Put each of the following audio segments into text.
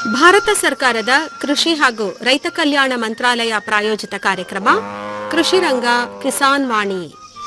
ಭಾರತ ಸರ್ಕಾರದ ಕೃಷಿ ಹಾಗೂ ರೈತ ಕಲ್ಯಾಣ ಮಂತ್ರಾಲಯ ಪ್ರಾಯೋಜಿತ ಕಾರ್ಯಕ್ರಮ ಕೃಷಿ ರಂಗ ಕಿಸಾನ್ ವಾಣಿ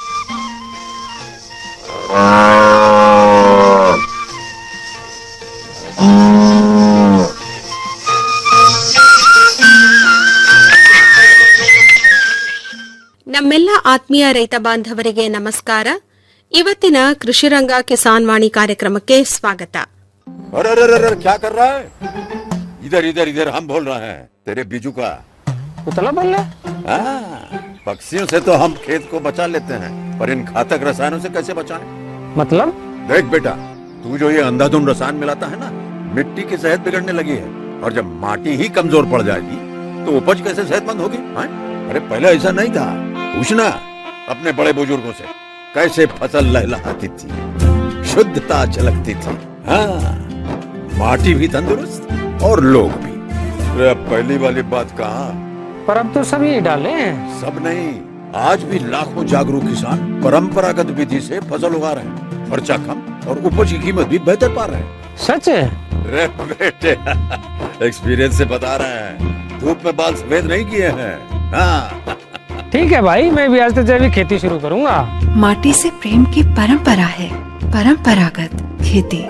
ನಮ್ಮೆಲ್ಲ ಆತ್ಮೀಯ ರೈತ ಬಾಂಧವರಿಗೆ ನಮಸ್ಕಾರ ಇವತ್ತಿನ ಕೃಷಿ ರಂಗ ಕಿಸಾನ್ ವಾಣಿ ಕಾರ್ಯಕ್ರಮಕ್ಕೆ ಸ್ವಾಗತ अरे अरे अरे अरे क्या कर रहा है इधर इधर इधर हम बोल रहे हैं तेरे बीजू का उतला बोल रहा हाँ, पक्षियों से तो हम खेत को बचा लेते हैं पर इन घातक रसायनों से कैसे बचाएं? मतलब देख बेटा तू जो ये अंधाधुंध रसायन मिलाता है ना मिट्टी की सेहत बिगड़ने लगी है और जब माटी ही कमजोर पड़ जाएगी तो उपज कैसे सेहतमंद होगी हाँ? अरे पहले ऐसा नहीं था पूछना अपने बड़े बुजुर्गों से कैसे फसल लहलहाती थी शुद्धता झलकती थी हाँ माटी भी तंदुरुस्त और लोग भी अरे अब पहली वाली बात कहाँ पर अब तो सभी डाले हैं सब नहीं आज भी लाखों जागरूक किसान परंपरागत विधि से फसल उगा रहे हैं खर्चा कम और उपज की कीमत भी बेहतर पा रहे हैं सच है रे बेटे एक्सपीरियंस से बता रहे हैं धूप में बाल सफेद नहीं किए हैं हाँ ठीक है भाई मैं भी आज से जैविक खेती शुरू करूंगा माटी से प्रेम की परंपरा है परंपरागत खेती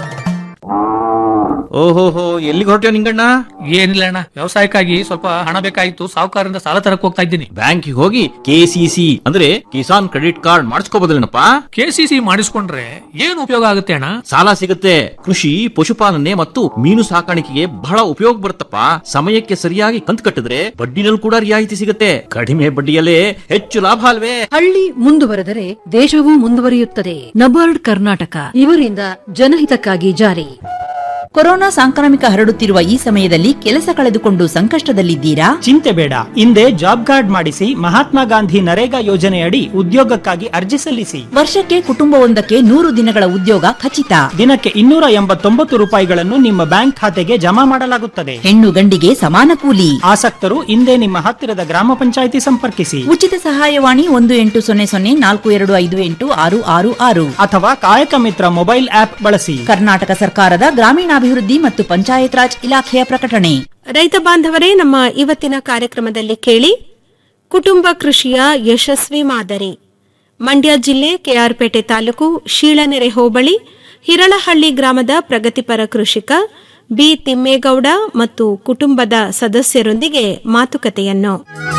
ಓಹೋಹೋ ಎಲ್ಲಿಗೆ ಹೊರಟ್ಯೋ ನಿಂಗಣ್ಣ ಏನಿಲ್ಲ ಅಣ್ಣ ವ್ಯವಸಾಯಕ್ಕಾಗಿ ಸ್ವಲ್ಪ ಹಣ ಬೇಕಾಗಿತ್ತು ಸಾಹುಕಾರರಿಂದ ಸಾಲ ತರಕ್ ಹೋಗ್ತಾ ಇದ್ದೀನಿ ಬ್ಯಾಂಕಿಗೆ ಹೋಗಿ ಕೆಸಿಸಿ ಅಂದ್ರೆ ಕಿಸಾನ್ ಕ್ರೆಡಿಟ್ ಕಾರ್ಡ್ ಮಾಡಿಸ್ಕೋಬೋದಲ್ಲೇನಪ್ಪ ಕೆಸಿಸಿ ಮಾಡಿಸ್ಕೊಂಡ್ರೆ ಏನ್ ಉಪಯೋಗ ಆಗುತ್ತೆ ಅಣ್ಣ ಸಾಲ ಸಿಗುತ್ತೆ ಕೃಷಿ ಪಶುಪಾಲನೆ ಮತ್ತು ಮೀನು ಸಾಕಾಣಿಕೆಗೆ ಬಹಳ ಉಪಯೋಗ ಬರುತ್ತಪ್ಪ ಸಮಯಕ್ಕೆ ಸರಿಯಾಗಿ ಕಂತು ಕಟ್ಟಿದ್ರೆ ಬಡ್ಡಿನಲ್ಲಿ ಕೂಡ ರಿಯಾಯಿತಿ ಸಿಗುತ್ತೆ ಕಡಿಮೆ ಬಡ್ಡಿಯಲ್ಲೇ ಹೆಚ್ಚು ಲಾಭ ಅಲ್ವೇ ಹಳ್ಳಿ ಮುಂದುವರೆದರೆ ದೇಶವೂ ಮುಂದುವರಿಯುತ್ತದೆ ನಬಾರ್ಡ್ ಕರ್ನಾಟಕ ಇವರಿಂದ ಜನಹಿತಕ್ಕಾಗಿ ಜಾರಿ ಕೊರೋನಾ ಸಾಂಕ್ರಾಮಿಕ ಹರಡುತ್ತಿರುವ ಈ ಸಮಯದಲ್ಲಿ ಕೆಲಸ ಕಳೆದುಕೊಂಡು ಸಂಕಷ್ಟದಲ್ಲಿದ್ದೀರಾ ಚಿಂತೆ ಬೇಡ ಹಿಂದೆ ಜಾಬ್ ಕಾರ್ಡ್ ಮಾಡಿಸಿ ಮಹಾತ್ಮ ಗಾಂಧಿ ನರೇಗಾ ಯೋಜನೆಯಡಿ ಉದ್ಯೋಗಕ್ಕಾಗಿ ಅರ್ಜಿ ಸಲ್ಲಿಸಿ ವರ್ಷಕ್ಕೆ ಕುಟುಂಬವೊಂದಕ್ಕೆ ನೂರು ದಿನಗಳ ಉದ್ಯೋಗ ಖಚಿತ ದಿನಕ್ಕೆ ಇನ್ನೂರ ಎಂಬತ್ತೊಂಬತ್ತು ರೂಪಾಯಿಗಳನ್ನು ನಿಮ್ಮ ಬ್ಯಾಂಕ್ ಖಾತೆಗೆ ಜಮಾ ಮಾಡಲಾಗುತ್ತದೆ ಹೆಣ್ಣು ಗಂಡಿಗೆ ಸಮಾನ ಕೂಲಿ ಆಸಕ್ತರು ಹಿಂದೆ ನಿಮ್ಮ ಹತ್ತಿರದ ಗ್ರಾಮ ಪಂಚಾಯಿತಿ ಸಂಪರ್ಕಿಸಿ ಉಚಿತ ಸಹಾಯವಾಣಿ ಒಂದು ಎಂಟು ಸೊನ್ನೆ ಸೊನ್ನೆ ನಾಲ್ಕು ಎರಡು ಐದು ಎಂಟು ಆರು ಆರು ಆರು ಅಥವಾ ಕಾಯಕ ಮಿತ್ರ ಮೊಬೈಲ್ ಆಪ್ ಬಳಸಿ ಕರ್ನಾಟಕ ಸರ್ಕಾರದ ಗ್ರಾಮೀಣಾಭಿವೃದ್ಧಿ ಮತ್ತು ಪಂಚಾಯತ್ ರಾಜ್ ಇಲಾಖೆಯ ಪ್ರಕಟಣೆ ರೈತ ಬಾಂಧವರೇ ನಮ್ಮ ಇವತ್ತಿನ ಕಾರ್ಯಕ್ರಮದಲ್ಲಿ ಕೇಳಿ ಕುಟುಂಬ ಕೃಷಿಯ ಯಶಸ್ವಿ ಮಾದರಿ ಮಂಡ್ಯ ಜಿಲ್ಲೆ ಕೆಆರ್ಪೇಟೆ ತಾಲೂಕು ಶೀಳನೆರೆ ಹೋಬಳಿ ಹಿರಳಹಳ್ಳಿ ಗ್ರಾಮದ ಪ್ರಗತಿಪರ ಕೃಷಿಕ ಬಿ ತಿಮ್ಮೇಗೌಡ ಮತ್ತು ಕುಟುಂಬದ ಸದಸ್ಯರೊಂದಿಗೆ ಮಾತುಕತೆಯನ್ನು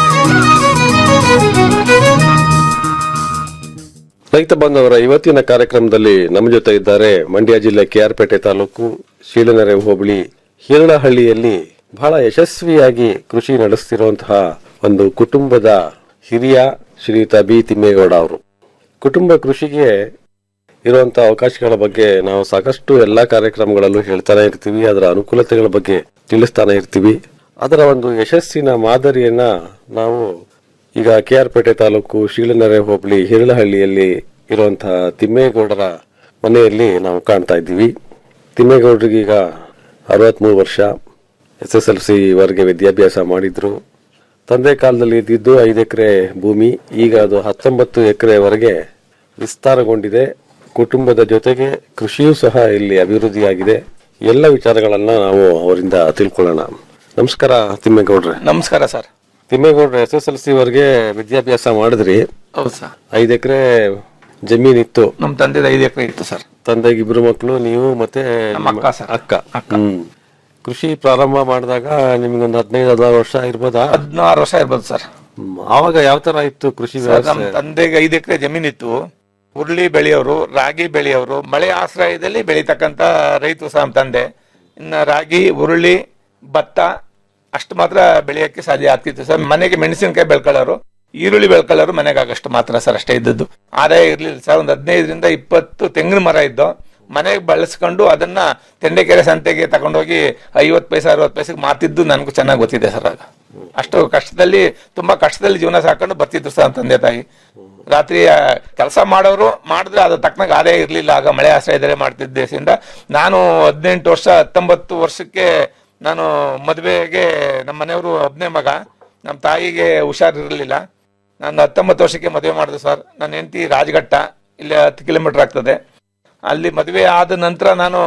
ರೈತ ಬಾಂಧವರ ಇವತ್ತಿನ ಕಾರ್ಯಕ್ರಮದಲ್ಲಿ ನಮ್ಮ ಜೊತೆ ಇದ್ದಾರೆ ಮಂಡ್ಯ ಜಿಲ್ಲೆ ಕೆಆರ್ಪೇಟೆ ತಾಲೂಕು ಶೀಲನೆರೆ ಹೋಬಳಿ ಹಿರಳಹಳ್ಳಿಯಲ್ಲಿ ಬಹಳ ಯಶಸ್ವಿಯಾಗಿ ಕೃಷಿ ನಡೆಸ್ತಿರುವಂತಹ ಒಂದು ಕುಟುಂಬದ ಹಿರಿಯ ಶ್ರೀಯುತ ಬಿ ತಿಮ್ಮೇಗೌಡ ಅವರು ಕುಟುಂಬ ಕೃಷಿಗೆ ಇರುವಂತಹ ಅವಕಾಶಗಳ ಬಗ್ಗೆ ನಾವು ಸಾಕಷ್ಟು ಎಲ್ಲಾ ಕಾರ್ಯಕ್ರಮಗಳಲ್ಲೂ ಹೇಳ್ತಾನೆ ಇರ್ತೀವಿ ಅದರ ಅನುಕೂಲತೆಗಳ ಬಗ್ಗೆ ತಿಳಿಸ್ತಾನೆ ಇರ್ತೀವಿ ಅದರ ಒಂದು ಯಶಸ್ಸಿನ ಮಾದರಿಯನ್ನ ನಾವು ಈಗ ಕೆಆರ್ಪೇಟೆ ತಾಲೂಕು ಶೀಲನೆರೆ ಹೋಬಳಿ ಹಿರಳಹಳ್ಳಿಯಲ್ಲಿ ಇರುವಂತಹ ತಿಮ್ಮೇಗೌಡರ ಮನೆಯಲ್ಲಿ ನಾವು ಕಾಣ್ತಾ ಇದ್ದೀವಿ ತಿಮ್ಮೇಗೌಡರಿಗೆ ಈಗ ಅರವತ್ಮೂರು ವರ್ಷ ಎಸ್ ಎಸ್ ಎಲ್ ಸಿ ವರೆಗೆ ವಿದ್ಯಾಭ್ಯಾಸ ಮಾಡಿದ್ರು ತಂದೆ ಕಾಲದಲ್ಲಿ ಇದ್ದಿದ್ದು ಐದು ಎಕರೆ ಭೂಮಿ ಈಗ ಅದು ಹತ್ತೊಂಬತ್ತು ಎಕರೆವರೆಗೆ ವಿಸ್ತಾರಗೊಂಡಿದೆ ಕುಟುಂಬದ ಜೊತೆಗೆ ಕೃಷಿಯೂ ಸಹ ಇಲ್ಲಿ ಅಭಿವೃದ್ಧಿಯಾಗಿದೆ ಎಲ್ಲ ವಿಚಾರಗಳನ್ನ ನಾವು ಅವರಿಂದ ತಿಳ್ಕೊಳ್ಳೋಣ ನಮಸ್ಕಾರ ತಿಮ್ಮೇಗೌಡ್ರೆ ನಮಸ್ಕಾರ ಸರ್ ತಿಮ್ಮೇಗೌಡ್ರೆ ಎಸ್ ಎಸ್ ಎಲ್ ಸಿ ವರೆಗೆ ವಿದ್ಯಾಭ್ಯಾಸ ಮಾಡಿದ್ರಿ ಹೌದು ಸರ್ ಐದು ಎಕರೆ ಜಮೀನಿತ್ತು ನಮ್ ತಂದೆದ ಐದು ಎಕರೆ ಇತ್ತು ಸರ್ ತಂದೆಗೆ ಇಬ್ರು ಮಕ್ಕಳು ನೀವು ಮತ್ತೆ ನಮ್ಮ ನಿಮ್ಮ ಅಕ್ಕ ಸರ್. ಅಕ್ಕ ಹ್ಮ್ ಕೃಷಿ ಪ್ರಾರಂಭ ಮಾಡಿದಾಗ ನಿಮ್ಗೊಂದು ಹದಿನೈದು ಹದಿನಾರು ವರ್ಷ ಇರ್ಬೋದಾ ಹದಿನಾರು ವರ್ಷ ಇರ್ಬೋದು ಸರ್ ಹ್ಮ್. ಆವಾಗ ಯಾವ ತರ ಇತ್ತು ಕೃಷಿ ಸರ್, ನಮ್ ವ್ಯವಸ್ಥೆ ತಂದೆಗೆ ಐದು ಎಕರೆ ಜಮೀನಿತ್ತು ಹುರುಳಿ ಬೆಳೆಯೋರು ರಾಗಿ ಬೆಳೆಯೋರು ಮಳೆ ಆಶ್ರಯದಲ್ಲಿ ಬೆಳೀತಕ್ಕಂತ ರೈತರು ಸಹ ನಮ್ ತಂದೆ ಇನ್ನ ರಾಗಿ ಹುರುಳಿ ಭತ್ತ ಅಷ್ಟು ಮಾತ್ರ ಬೆಳೆಯಕ್ಕೆ ಸಾಧ್ಯ ಆಗ್ತಿತ್ತು ಸರ್ ಮನೆಗೆ ಮೆಣಸಿನಕಾಯಿ ಬೆಳ್ಕೊಳ್ಳೋರು ಈರುಳ್ಳಿ ಬೆಳ್ಕೊಳ್ಳೋರು ಮನೆಗೆ ಆಗಷ್ಟು ಮಾತ್ರ ಸರ್ ಅಷ್ಟೇ ಇದ್ದದ್ದು ಆದಾಯ ಇರ್ಲಿಲ್ಲ ಸರ್ ಒಂದು ಹದಿನೈದರಿಂದ ಇಪ್ಪತ್ತು ತೆಂಗಿನ ಮರ ಇದ್ದು ಮನೆಗೆ ಬಳಸ್ಕೊಂಡು ಅದನ್ನ ತೆಂಡೆಕೆರೆ ಸಂತೆಗೆ ತಗೊಂಡೋಗಿ ಐವತ್ತು ಪೈಸೆ ಅರವತ್ತು ಪೈಸೆಗೆ ಮಾರ್ತಿದ್ದು ನನಗೂ ಚೆನ್ನಾಗಿ ಗೊತ್ತಿದೆ ಸರ್ ಆಗ ಅಷ್ಟು ಕಷ್ಟದಲ್ಲಿ ತುಂಬಾ ಕಷ್ಟದಲ್ಲಿ ಜೀವನ ಸಾಕೊಂಡು ಬರ್ತಿದ್ರು ಸರ್ ತಂದೆ ತಾಯಿ ರಾತ್ರಿ ಕೆಲಸ ಮಾಡೋರು ಮಾಡಿದ್ರೆ ಅದು ತಕ್ಕನಾಗ ಆದಾಯ ಇರಲಿಲ್ಲ ಆಗ ಮಳೆ ಆಶ್ರಯದಲ್ಲೇ ಮಾಡ್ತಿದ್ದೇಸಿಂದ ನಾನು ಹದಿನೆಂಟು ವರ್ಷ ಹತ್ತೊಂಬತ್ತು ವರ್ಷಕ್ಕೆ ನಾನು ಮದುವೆಗೆ ನಮ್ಮ ಮನೆಯವರು ಒಬ್ಬನೇ ಮಗ ನಮ್ಮ ತಾಯಿಗೆ ಹುಷಾರಿರಲಿಲ್ಲ ನಾನು ಹತ್ತೊಂಬತ್ತು ವರ್ಷಕ್ಕೆ ಮದುವೆ ಮಾಡಿದೆ ಸರ್ ನನ್ನ ಹೆಂಡತಿ ರಾಜಘಟ್ಟ ಇಲ್ಲಿ ಹತ್ತು ಕಿಲೋಮೀಟರ್ ಆಗ್ತದೆ ಅಲ್ಲಿ ಮದುವೆ ಆದ ನಂತರ ನಾನು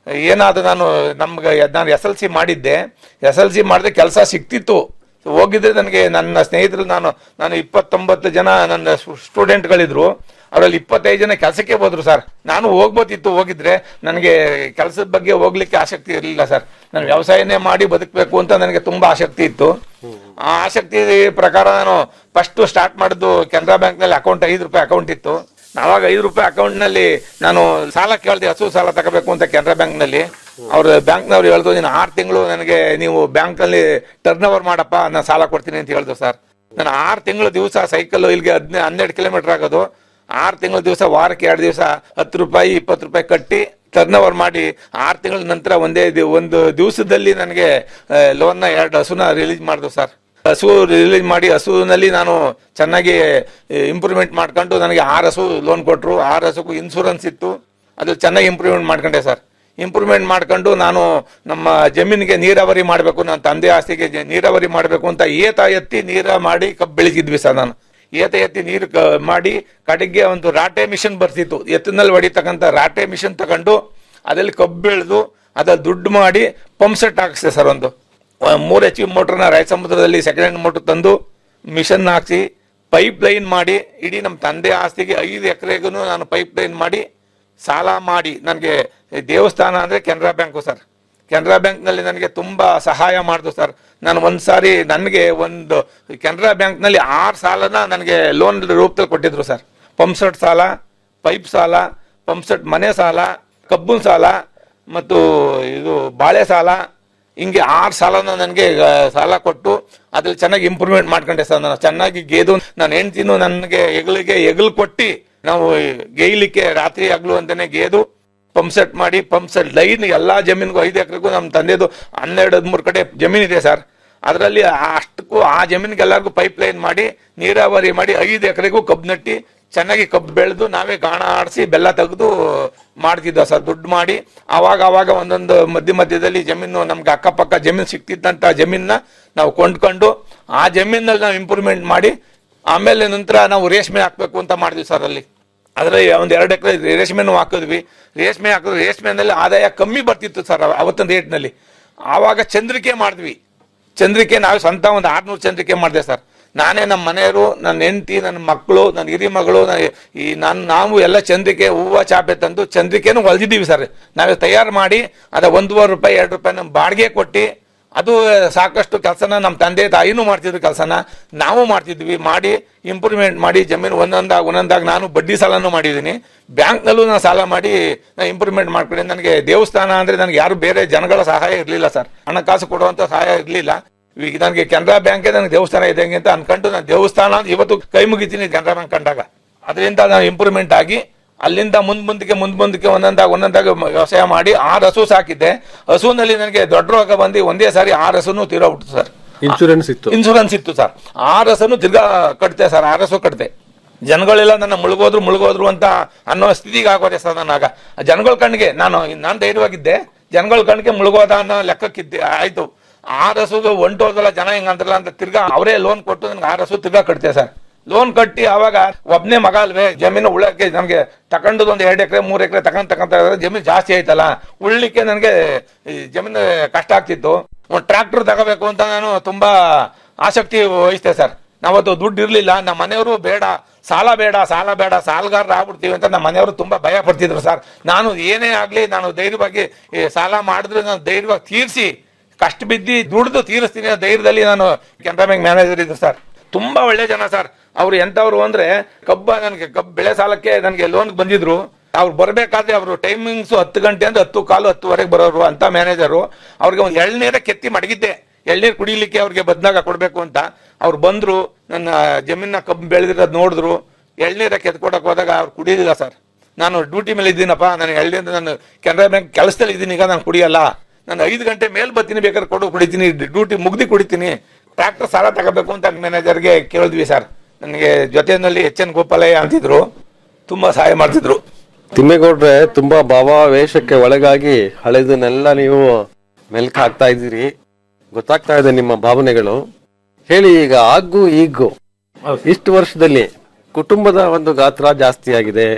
ಏನಾದ್ರು ನಾನು ನಮ್ಗೆ ನಾನು ಎಸ್ ಎಲ್ ಸಿ ಮಾಡಿದ್ದೆ ಎಸ್ ಎಲ್ ಸಿ ಮಾಡಿದ್ರೆ ಕೆಲಸ ಸಿಕ್ತಿತ್ತು ಹೋಗಿದ್ರೆ ನನಗೆ ನನ್ನ ಸ್ನೇಹಿತರು ನಾನು ನಾನು ಇಪ್ಪತ್ತೊಂಬತ್ತು ಜನ ನನ್ನ ಸ್ಟೂಡೆಂಟ್ಗಳಿದ್ರು ಅವರಲ್ಲಿ ಇಪ್ಪತ್ತೈದು ಜನ ಕೆಲಸಕ್ಕೆ ಹೋದ್ರು ಸರ್ ನಾನು ಹೋಗ್ಬೋದಿತ್ತು ಹೋಗಿದ್ರೆ ನನಗೆ ಕೆಲಸದ ಬಗ್ಗೆ ಹೋಗ್ಲಿಕ್ಕೆ ಆಸಕ್ತಿ ಇರಲಿಲ್ಲ ಸರ್ ನಾನು ವ್ಯವಸಾಯನೇ ಮಾಡಿ ಬದುಕಬೇಕು ಅಂತ ನನಗೆ ತುಂಬಾ ಆಸಕ್ತಿ ಇತ್ತು ಆ ಆಸಕ್ತಿ ಪ್ರಕಾರ ನಾನು ಫಸ್ಟ್ ಸ್ಟಾರ್ಟ್ ಮಾಡಿದ್ದು ಕೆನರಾ ಬ್ಯಾಂಕ್ನಲ್ಲಿ ಅಕೌಂಟ್ ಐದು ರೂಪಾಯಿ ಅಕೌಂಟ್ ಇತ್ತು ನಾವಾಗ ಐದು ರೂಪಾಯಿ ಅಕೌಂಟ್ ನಲ್ಲಿ ನಾನು ಸಾಲ ಕೇಳಿದೆ ಹಸು ಸಾಲ ತಗೋಬೇಕು ಅಂತ ಕೆನರಾ ಬ್ಯಾಂಕ್ ನಲ್ಲಿ ಅವ್ರ ಬ್ಯಾಂಕ್ನವ್ರು ಹೇಳಿದ್ರು ನೀನು ಆರು ತಿಂಗಳು ನನಗೆ ನೀವು ಬ್ಯಾಂಕ್ ನಲ್ಲಿ ಟರ್ನ್ ಓವರ್ ಮಾಡಪ್ಪ ನಾನು ಸಾಲ ಕೊಡ್ತೀನಿ ಅಂತ ಹೇಳಿದ್ರು ಸರ್ ನಾನು ಆರು ತಿಂಗಳು ದಿವಸ ಸೈಕಲ್ ಇಲ್ಲಿಗೆ ಹದಿನ ಹನ್ನೆರಡು ಕಿಲೋಮೀಟರ್ ಆಗೋದು ಆರು ತಿಂಗಳ ದಿವಸ ವಾರಕ್ಕೆ ಎರಡು ದಿವಸ ಹತ್ತು ರೂಪಾಯಿ ಇಪ್ಪತ್ತು ರೂಪಾಯಿ ಕಟ್ಟಿ ಟರ್ನ್ ಓವರ್ ಮಾಡಿ ಆರು ತಿಂಗಳ ನಂತರ ಒಂದೇ ದಿ- ಒಂದು ದಿವಸದಲ್ಲಿ ನನಗೆ ಲೋನ್ನ ಎರಡು ಹಸುನ ರಿಲೀಸ್ ಮಾಡಿದ್ರು ಸರ್ ಹಸು ರಿಲೀಸ್ ಮಾಡಿ ಹಸುವಿನಲ್ಲಿ ನಾನು ಚೆನ್ನಾಗಿ ಇಂಪ್ರೂವ್ಮೆಂಟ್ ಮಾಡ್ಕೊಂಡು ನನಗೆ ಆರು ಹಸು ಲೋನ್ ಕೊಟ್ಟರು ಆರು ಹಸುಗೂ ಇನ್ಸೂರೆನ್ಸ್ ಇತ್ತು ಅದು ಚೆನ್ನಾಗಿ ಇಂಪ್ರೂವ್ಮೆಂಟ್ ಮಾಡ್ಕೊಂಡೆ ಸರ್ ಇಂಪ್ರೂವ್ಮೆಂಟ್ ಮಾಡ್ಕೊಂಡು ನಾನು ನಮ್ಮ ಜಮೀನಿಗೆ ನೀರಾವರಿ ಮಾಡಬೇಕು ನನ್ನ ತಂದೆ ಆಸ್ತಿಗೆ ಜ- ನೀರಾವರಿ ಮಾಡಬೇಕು ಅಂತ ಏತ ಎತ್ತಿ ನೀರ ಮಾಡಿ ಕಬ್ಬು ಬೆಳೆಸಿದ್ವಿ ಸರ್ ನಾನು ಏತ ಎತ್ತಿ ನೀರು ಕ- ಮಾಡಿ ಕಡೆಗೆ ಒಂದು ರಾಟೆ ಮಿಷನ್ ಬರ್ತಿತ್ತು ಎತ್ತಿನಲ್ಲಿ ಹೊಡಿತಕ್ಕಂಥ ರಾಟೆ ಮಿಷನ್ ತಗೊಂಡು ಅದ್ರಲ್ಲಿ ಕಬ್ಬು ಬೆಳೆದು ಅದ್ರಲ್ಲಿ ದುಡ್ಡು ಮಾಡಿ ಪಂಪ್ ಸೆಟ್ ಹಾಕ್ಸಿದೆ ಸರ್ ಒಂದು ಮೂರು ಎಚ್ ಪಿ ಮೋಟ್ರನ್ನ ರಾಯ ಸಮುದ್ರದಲ್ಲಿ ಸೆಕೆಂಡ್ ಹ್ಯಾಂಡ್ ಮೋಟರ್ ತಂದು ಮಿಷನ್ ಹಾಕ್ಸಿ ಪೈಪ್ ಲೈನ್ ಮಾಡಿ ಇಡೀ ನಮ್ಮ ತಂದೆ ಆಸ್ತಿಗೆ ಐದು ಎಕರೆಗೂ ನಾನು ಪೈಪ್ ಲೈನ್ ಮಾಡಿ ಸಾಲ ಮಾಡಿ ನನಗೆ ದೇವಸ್ಥಾನ ಅಂದರೆ ಕೆನರಾ ಬ್ಯಾಂಕು ಸರ್ ಕೆನರಾ ಬ್ಯಾಂಕ್ನಲ್ಲಿ ನನಗೆ ತುಂಬಾ ಸಹಾಯ ಮಾಡಿದ್ರು ಸರ್ ನಾನು ಒಂದು ಸಾರಿ ನನಗೆ ಒಂದು ಕೆನರಾ ಬ್ಯಾಂಕ್ನಲ್ಲಿ ಆರು ಸಾಲನ ನನಗೆ ಲೋನ್ ರೂಪದಲ್ಲಿ ಕೊಟ್ಟಿದ್ರು ಸರ್ ಪಂಪ್ ಸೆಟ್ ಸಾಲ ಪೈಪ್ ಸಾಲ ಪಂಪ್ ಸೆಟ್ ಮನೆ ಸಾಲ ಕಬ್ಬಿನ ಸಾಲ ಮತ್ತು ಇದು ಬಾಳೆ ಸಾಲ ಹಿಂಗೆ ಆರು ಸಾಲನ ನನಗೆ ಸಾಲ ಕೊಟ್ಟು ಅದ್ರಲ್ಲಿ ಚೆನ್ನಾಗಿ ಇಂಪ್ರೂವ್ಮೆಂಟ್ ಮಾಡ್ಕೊಂಡೆ ಸರ್ ನಾನು ಚೆನ್ನಾಗಿ ಗೇದು ನನ್ನ ಹೆಂಡ್ತಿನೂ ನನಗೆ ಹೆಗಲಿಗೆ ಹೆಗಲು ಕೊಟ್ಟು ನಾವು ಗೇಯ್ಲಿಕ್ಕೆ ರಾತ್ರಿ ಹಗಲು ಅಂತಾನೆ ಗೇದು ಪಂಪ್ ಸೆಟ್ ಮಾಡಿ ಪಂಪ್ ಸೆಟ್ ಲೈನ್ ಎಲ್ಲಾ ಜಮೀನಿಗೂ ಐದು ಎಕರೆಗೂ ನಮ್ಮ ತಂದೆದು ಹನ್ನೆರಡು ಹದಿಮೂರು ಕಡೆ ಜಮೀನ್ ಇದೆ ಸರ್ ಅದರಲ್ಲಿ ಅಷ್ಟಕ್ಕೂ ಆ ಜಮೀನಿಗೆ ಎಲ್ಲರಿಗೂ ಪೈಪ್ ಲೈನ್ ಮಾಡಿ ನೀರಾವರಿ ಮಾಡಿ ಐದು ಎಕರೆಗೂ ಕಬ್ಬು ನಟ್ಟಿ ಚೆನ್ನಾಗಿ ಕಬ್ಬು ಬೆಳೆದು ನಾವೇ ಗಾಣ ಆಡಿಸಿ ಬೆಲ್ಲ ತೆಗೆದು ಮಾಡ್ತಿದ್ದ ಸರ್ ದುಡ್ಡು ಮಾಡಿ ಆವಾಗ ಆವಾಗ ಒಂದೊಂದು ಮಧ್ಯ ಮಧ್ಯದಲ್ಲಿ ಜಮೀನು ನಮ್ಗೆ ಅಕ್ಕಪಕ್ಕ ಜಮೀನು ಸಿಕ್ತಿದ್ದಂತ ಜಮೀನ ನಾವು ಕೊಂಡ್ಕೊಂಡು ಆ ಜಮೀನಲ್ಲಿ ನಾವು ಇಂಪ್ರೂವ್ಮೆಂಟ್ ಮಾಡಿ ಆಮೇಲೆ ನಂತರ ನಾವು ರೇಷ್ಮೆ ಹಾಕ್ಬೇಕು ಅಂತ ಮಾಡಿದ್ವಿ ಸರ್ ಅಲ್ಲಿ ಅದರಲ್ಲಿ ಒಂದ್ ಎರಡು ಎಕರೆ ರೇಷ್ಮೆನೂ ಹಾಕಿದ್ವಿ ರೇಷ್ಮೆ ಹಾಕಿದ್ವಿ ರೇಷ್ಮೆನಲ್ಲಿ ಆದಾಯ ಕಮ್ಮಿ ಬರ್ತಿತ್ತು ಸರ್ ಅವತ್ತಿನ ರೇಟ್ನಲ್ಲಿ ಆವಾಗ ಚಂದ್ರಿಕೆ ಮಾಡಿದ್ವಿ ಚಂದ್ರಿಕೆ ನಾವು ಸ್ವಂತ ಒಂದು ಆರ್ನೂರು ಚಂದ್ರಿಕೆ ಮಾಡಿದೆ ಸರ್ ನಾನೇ ನಮ್ಮ ಮನೆಯವರು ನನ್ನ ಹೆಂಡತಿ ನನ್ನ ಮಕ್ಕಳು ನನ್ನ ಹಿರಿ ಮಗಳು ನನ್ನ- ಈ ನಾನು ನಾವು ಎಲ್ಲ ಚಂದ್ರಿಕೆ ಹೂವು ಚಾಪೆ ತಂದು ಚಂದ್ರಿಕೆನೂ ಹೊಲ್ದಿದ್ದೀವಿ ಸರ್ ನಾವೇ ತಯಾರು ಮಾಡಿ ಅದ ಒಂದೂವರೆ ರೂಪಾಯಿ ಎರಡು ರೂಪಾಯಿ ನಮ್ಮ ಬಾಡಿಗೆ ಕೊಟ್ಟು ಅದು ಸಾಕಷ್ಟು ಕೆಲಸನ ನಮ್ಮ ತಂದೆ ತಾಯಿನೂ ಮಾಡ್ತಿದ್ರು ಕೆಲಸನ ನಾವು ಮಾಡ್ತಿದ್ವಿ ಮಾಡಿ ಇಂಪ್ರೂವ್ಮೆಂಟ್ ಮಾಡಿ ಜಮೀನು ಒಂದೊಂದಾಗ ಒಂದೊಂದಾಗ ನಾನು ಬಡ್ಡಿ ಸಾಲನೂ ಮಾಡಿದ್ದೀನಿ ಬ್ಯಾಂಕ್ನಲ್ಲೂ ನಾನು ಸಾಲ ಮಾಡಿ ನಾನು ಇಂಪ್ರೂವ್ಮೆಂಟ್ ಮಾಡ್ಕೊಂಡು ನನಗೆ ದೇವಸ್ಥಾನ ಅಂದ್ರೆ ನನಗೆ ಯಾರು ಬೇರೆ ಜನಗಳ ಸಹಾಯ ಇರಲಿಲ್ಲ ಸರ್ ಹಣಕಾಸು ಕೊಡುವಂತ ಸಹಾಯ ಇರಲಿಲ್ಲ ಈಗ ನನಗೆ ಕೆನರಾ ಬ್ಯಾಂಕ್ ನನಗೆ ದೇವಸ್ಥಾನ ಇದ್ದಂಗೆ ಅಂತ ಅನ್ಕೊಂಡು ನಾನು ದೇವಸ್ಥಾನ ಅಂತ ಇವತ್ತು ಕೈ ಮುಗಿತೀನಿ ಕೆನರಾ ಬ್ಯಾಂಕ್ ಕಂಡಾಗ ಅದರಿಂದ ನಾನು ಇಂಪ್ರೂವ್ಮೆಂಟ್ ಆಗಿ ಅಲ್ಲಿಂದ ಮುಂದ್ ಮುಂದಕ್ಕೆ ಮುಂದ್ ಮುಂದಕ್ಕೆ ಒಂದೊಂದಾಗ ಒಂದೊಂದಾಗ ವ್ಯವಸಾಯ ಮಾಡಿ ಆರು ಹಸು ಸಾಕಿದ್ದೆ ಹಸುವಿನಲ್ಲಿ ನನಗೆ ದೊಡ್ಡ ರೋಗ ಬಂದು ಒಂದೇ ಸಾರಿ ಆರು ಹಸುನು ತೀರೋಗ್ಬಿಟ್ಟು ಸರ್ ಇನ್ಶೂರೆನ್ಸ್ ಇತ್ತು ಇನ್ಶೂರೆನ್ಸ್ ಇತ್ತು ಸರ್ ಆರ್ ಹಸನು ತಿರ್ಗಾ ಕಟ್ತೆ ಸರ್ ಆರ್ ಹಸು ಕಟ್ತೆ ಜನಗಳೆಲ್ಲ ನನ್ನ ಮುಳುಗೋದ್ರು ಮುಳುಗೋದ್ರು ಅಂತ ಅನ್ನೋ ಸ್ಥಿತಿಗೆ ಆಗೋದೆ ಸರ್ ನಾನಾಗ ಜನಗಳ ಕಣ್ಣಿಗೆ ನಾನು ನಾನು ಧೈರ್ಯವಾಗಿದ್ದೆ ಜನಗಳ ಕಣ್ಣಿಗೆ ಮುಳುಗೋದ ಅನ್ನೋ ಲೆಕ್ಕಕ್ಕಿದ್ದೆ ಆಯ್ತು ಆರ್ ಹಸುಗೆ ಒಂಟೋದಲ್ಲ ಜನ ಹಿಂಗ ಅಂದ್ರಲ್ಲ ಅಂತ ತಿರ್ಗಾ ಅವರೇ ಲೋನ್ ಕೊಟ್ಟು ನನಗೆ ಆರ್ ಹಸು ತಿರ್ಗಾ ಕಟ್ತೆ ಸರ್ ಲೋನ್ ಕಟ್ಟಿ ಅವಾಗ ಒಬ್ನೇ ಮಗ ಅಲ್ವೇ ಜಮೀನು ಉಳಕ್ಕೆ ನಮಗೆ ತಗೊಂಡು ಒಂದು ಎರಡು ಎಕರೆ ಮೂರು ಎಕರೆ ತಗೊಂಡ್ ತಗೊಂತ ಜಮೀನು ಜಾಸ್ತಿ ಆಯ್ತಲ್ಲ ಉಳ್ಳಿಕ್ಕೆ ನನಗೆ ಈ ಜಮೀನು ಕಷ್ಟ ಆಗ್ತಿತ್ತು ಒಂದು ಟ್ರ್ಯಾಕ್ಟರ್ ತಗೋಬೇಕು ಅಂತ ನಾನು ತುಂಬಾ ಆಸಕ್ತಿ ವಹಿಸ್ತೆ ಸರ್ ನಾವತ್ತು ದುಡ್ಡು ಇರ್ಲಿಲ್ಲ ನಮ್ಮ ಮನೆಯವರು ಬೇಡ ಸಾಲ ಬೇಡ ಸಾಲ ಬೇಡ ಸಾಲಗಾರರು ಆಗ್ಬಿಡ್ತೀವಿ ಅಂತ ನಮ್ಮ ಮನೆಯವರು ತುಂಬಾ ಭಯ ಪಡ್ತಿದ್ರು ಸರ್ ನಾನು ಏನೇ ಆಗ್ಲಿ ನಾನು ಧೈರ್ಯವಾಗಿ ಈ ಸಾಲ ಮಾಡಿದ್ರೆ ನಾನು ಧೈರ್ಯವಾಗಿ ತೀರಿಸಿ ಕಷ್ಟ ಬಿದ್ದಿ ದುಡ್ದು ತೀರಿಸ್ತೀನಿ ಅನ್ನೋ ಧೈರ್ಯದಲ್ಲಿ ನಾನು ಕೆನರಾ ಬ್ಯಾಂಕ್ ಮ್ಯಾನೇಜರ್ ಇದ್ದೆ ಸರ್ ತುಂಬಾ ಒಳ್ಳೆ ಜನ ಸರ್ ಅವ್ರು ಎಂತವ್ರು ಅಂದ್ರೆ ಕಬ್ಬ ನನಗೆ ಕಬ್ಬು ಬೆಳೆ ಸಾಲಕ್ಕೆ ನನಗೆ ಲೋನ್ ಬಂದಿದ್ರು ಅವ್ರು ಬರ್ಬೇಕಾದ್ರೆ ಅವರು ಟೈಮಿಂಗ್ಸ್ ಹತ್ತು ಗಂಟೆ ಅಂದ್ರೆ ಹತ್ತು ಕಾಲು ಹತ್ತುವರೆಗೆ ಬರೋರು ಅಂತ ಮ್ಯಾನೇಜರು ಅವ್ರಿಗೆ ಒಂದು ಎಳ್ನೀರ ಕೆತ್ತಿ ಮಡಗಿದ್ದೆ ಎಳ್ನೀರು ಕುಡಿಲಿಕ್ಕೆ ಅವ್ರಿಗೆ ಬದ್ನಾಗ ಕೊಡ್ಬೇಕು ಅಂತ ಅವ್ರು ಬಂದ್ರು ನನ್ನ ಜಮೀನ ಕಬ್ಬು ಬೆಳೆದಿರೋದು ನೋಡಿದ್ರು ಎಳ್ನೀರ ಕೆತ್ಕೊಡಕ್ ಹೋದಾಗ ಅವ್ರು ಕುಡಿಯೋದಿಲ್ಲ ಸರ್ ನಾನು ಡ್ಯೂಟಿ ಮೇಲೆ ಇದ್ದೀನಪ್ಪ ನಾನು ಎಳ್ನೀರು ನಾನು ಕೆನರಾ ಬ್ಯಾಂಕ್ ಕೆಲಸದಲ್ಲಿ ಇದ್ದೀನಿ ಈಗ ನಾನು ಕುಡಿಯಲ್ಲ ನಾನು ಐದು ಗಂಟೆ ಮೇಲ್ ಬರ್ತೀನಿ ಬೇಕಾದ್ರೆ ಕೊಡು ಕುಡಿತೀನಿ ಡ್ಯೂಟಿ ಮುಗ್ದಿ ಕುಡಿತೀನಿ ಟ್ರ್ಯಾಕ್ಟರ್ ಸಾಲ ತಗೋಬೇಕು ಅಂತ ಮ್ಯಾನೇಜರ್ಗೆ ಕೇಳಿದ್ವಿ ಸರ್ ನನಗೆ ಜೊತೆಯಲ್ಲಿ ಎಚ್ ಎನ್ ಗೋಪಾಲಯ್ಯ ಅಂತಿದ್ರು ತುಂಬಾ ಸಹಾಯ ಮಾಡ್ತಿದ್ರು ತಿಮ್ಮೇಗೌಡ್ರೆ ತುಂಬಾ ಭಾವಾವೇಶಕ್ಕೆ ಒಳಗಾಗಿ ಹಳೆದನ್ನೆಲ್ಲ ನೀವು ಮೆಲ್ಕ್ ಹಾಕ್ತಾ ಇದ್ದೀರಿ ಗೊತ್ತಾಗ್ತಾ ಇದೆ ನಿಮ್ಮ ಭಾವನೆಗಳು ಹೇಳಿ ಈಗ ಆಗ್ಗು ಈಗ್ಗು ಇಷ್ಟು ವರ್ಷದಲ್ಲಿ ಕುಟುಂಬದ ಒಂದು ಗಾತ್ರ ಜಾಸ್ತಿ ಆಗಿದೆ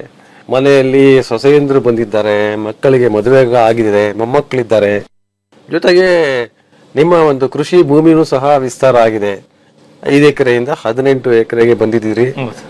ಮನೆಯಲ್ಲಿ ಸೊಸೆಯಂದ್ರು ಬಂದಿದ್ದಾರೆ ಮಕ್ಕಳಿಗೆ ಮದುವೆ ಆಗಿದೆ ಮೊಮ್ಮಕ್ಕಳಿದ್ದಾರೆ ಜೊತೆಗೆ ನಿಮ್ಮ ಒಂದು ಕೃಷಿ ಭೂಮಿನೂ ಸಹ ವಿಸ್ತಾರ ಆಗಿದೆ ಐದು ಎಕರೆಯಿಂದ ಹದಿನೆಂಟು ಎಕರೆಗೆ ಬಂದಿದ್ದೀರಿ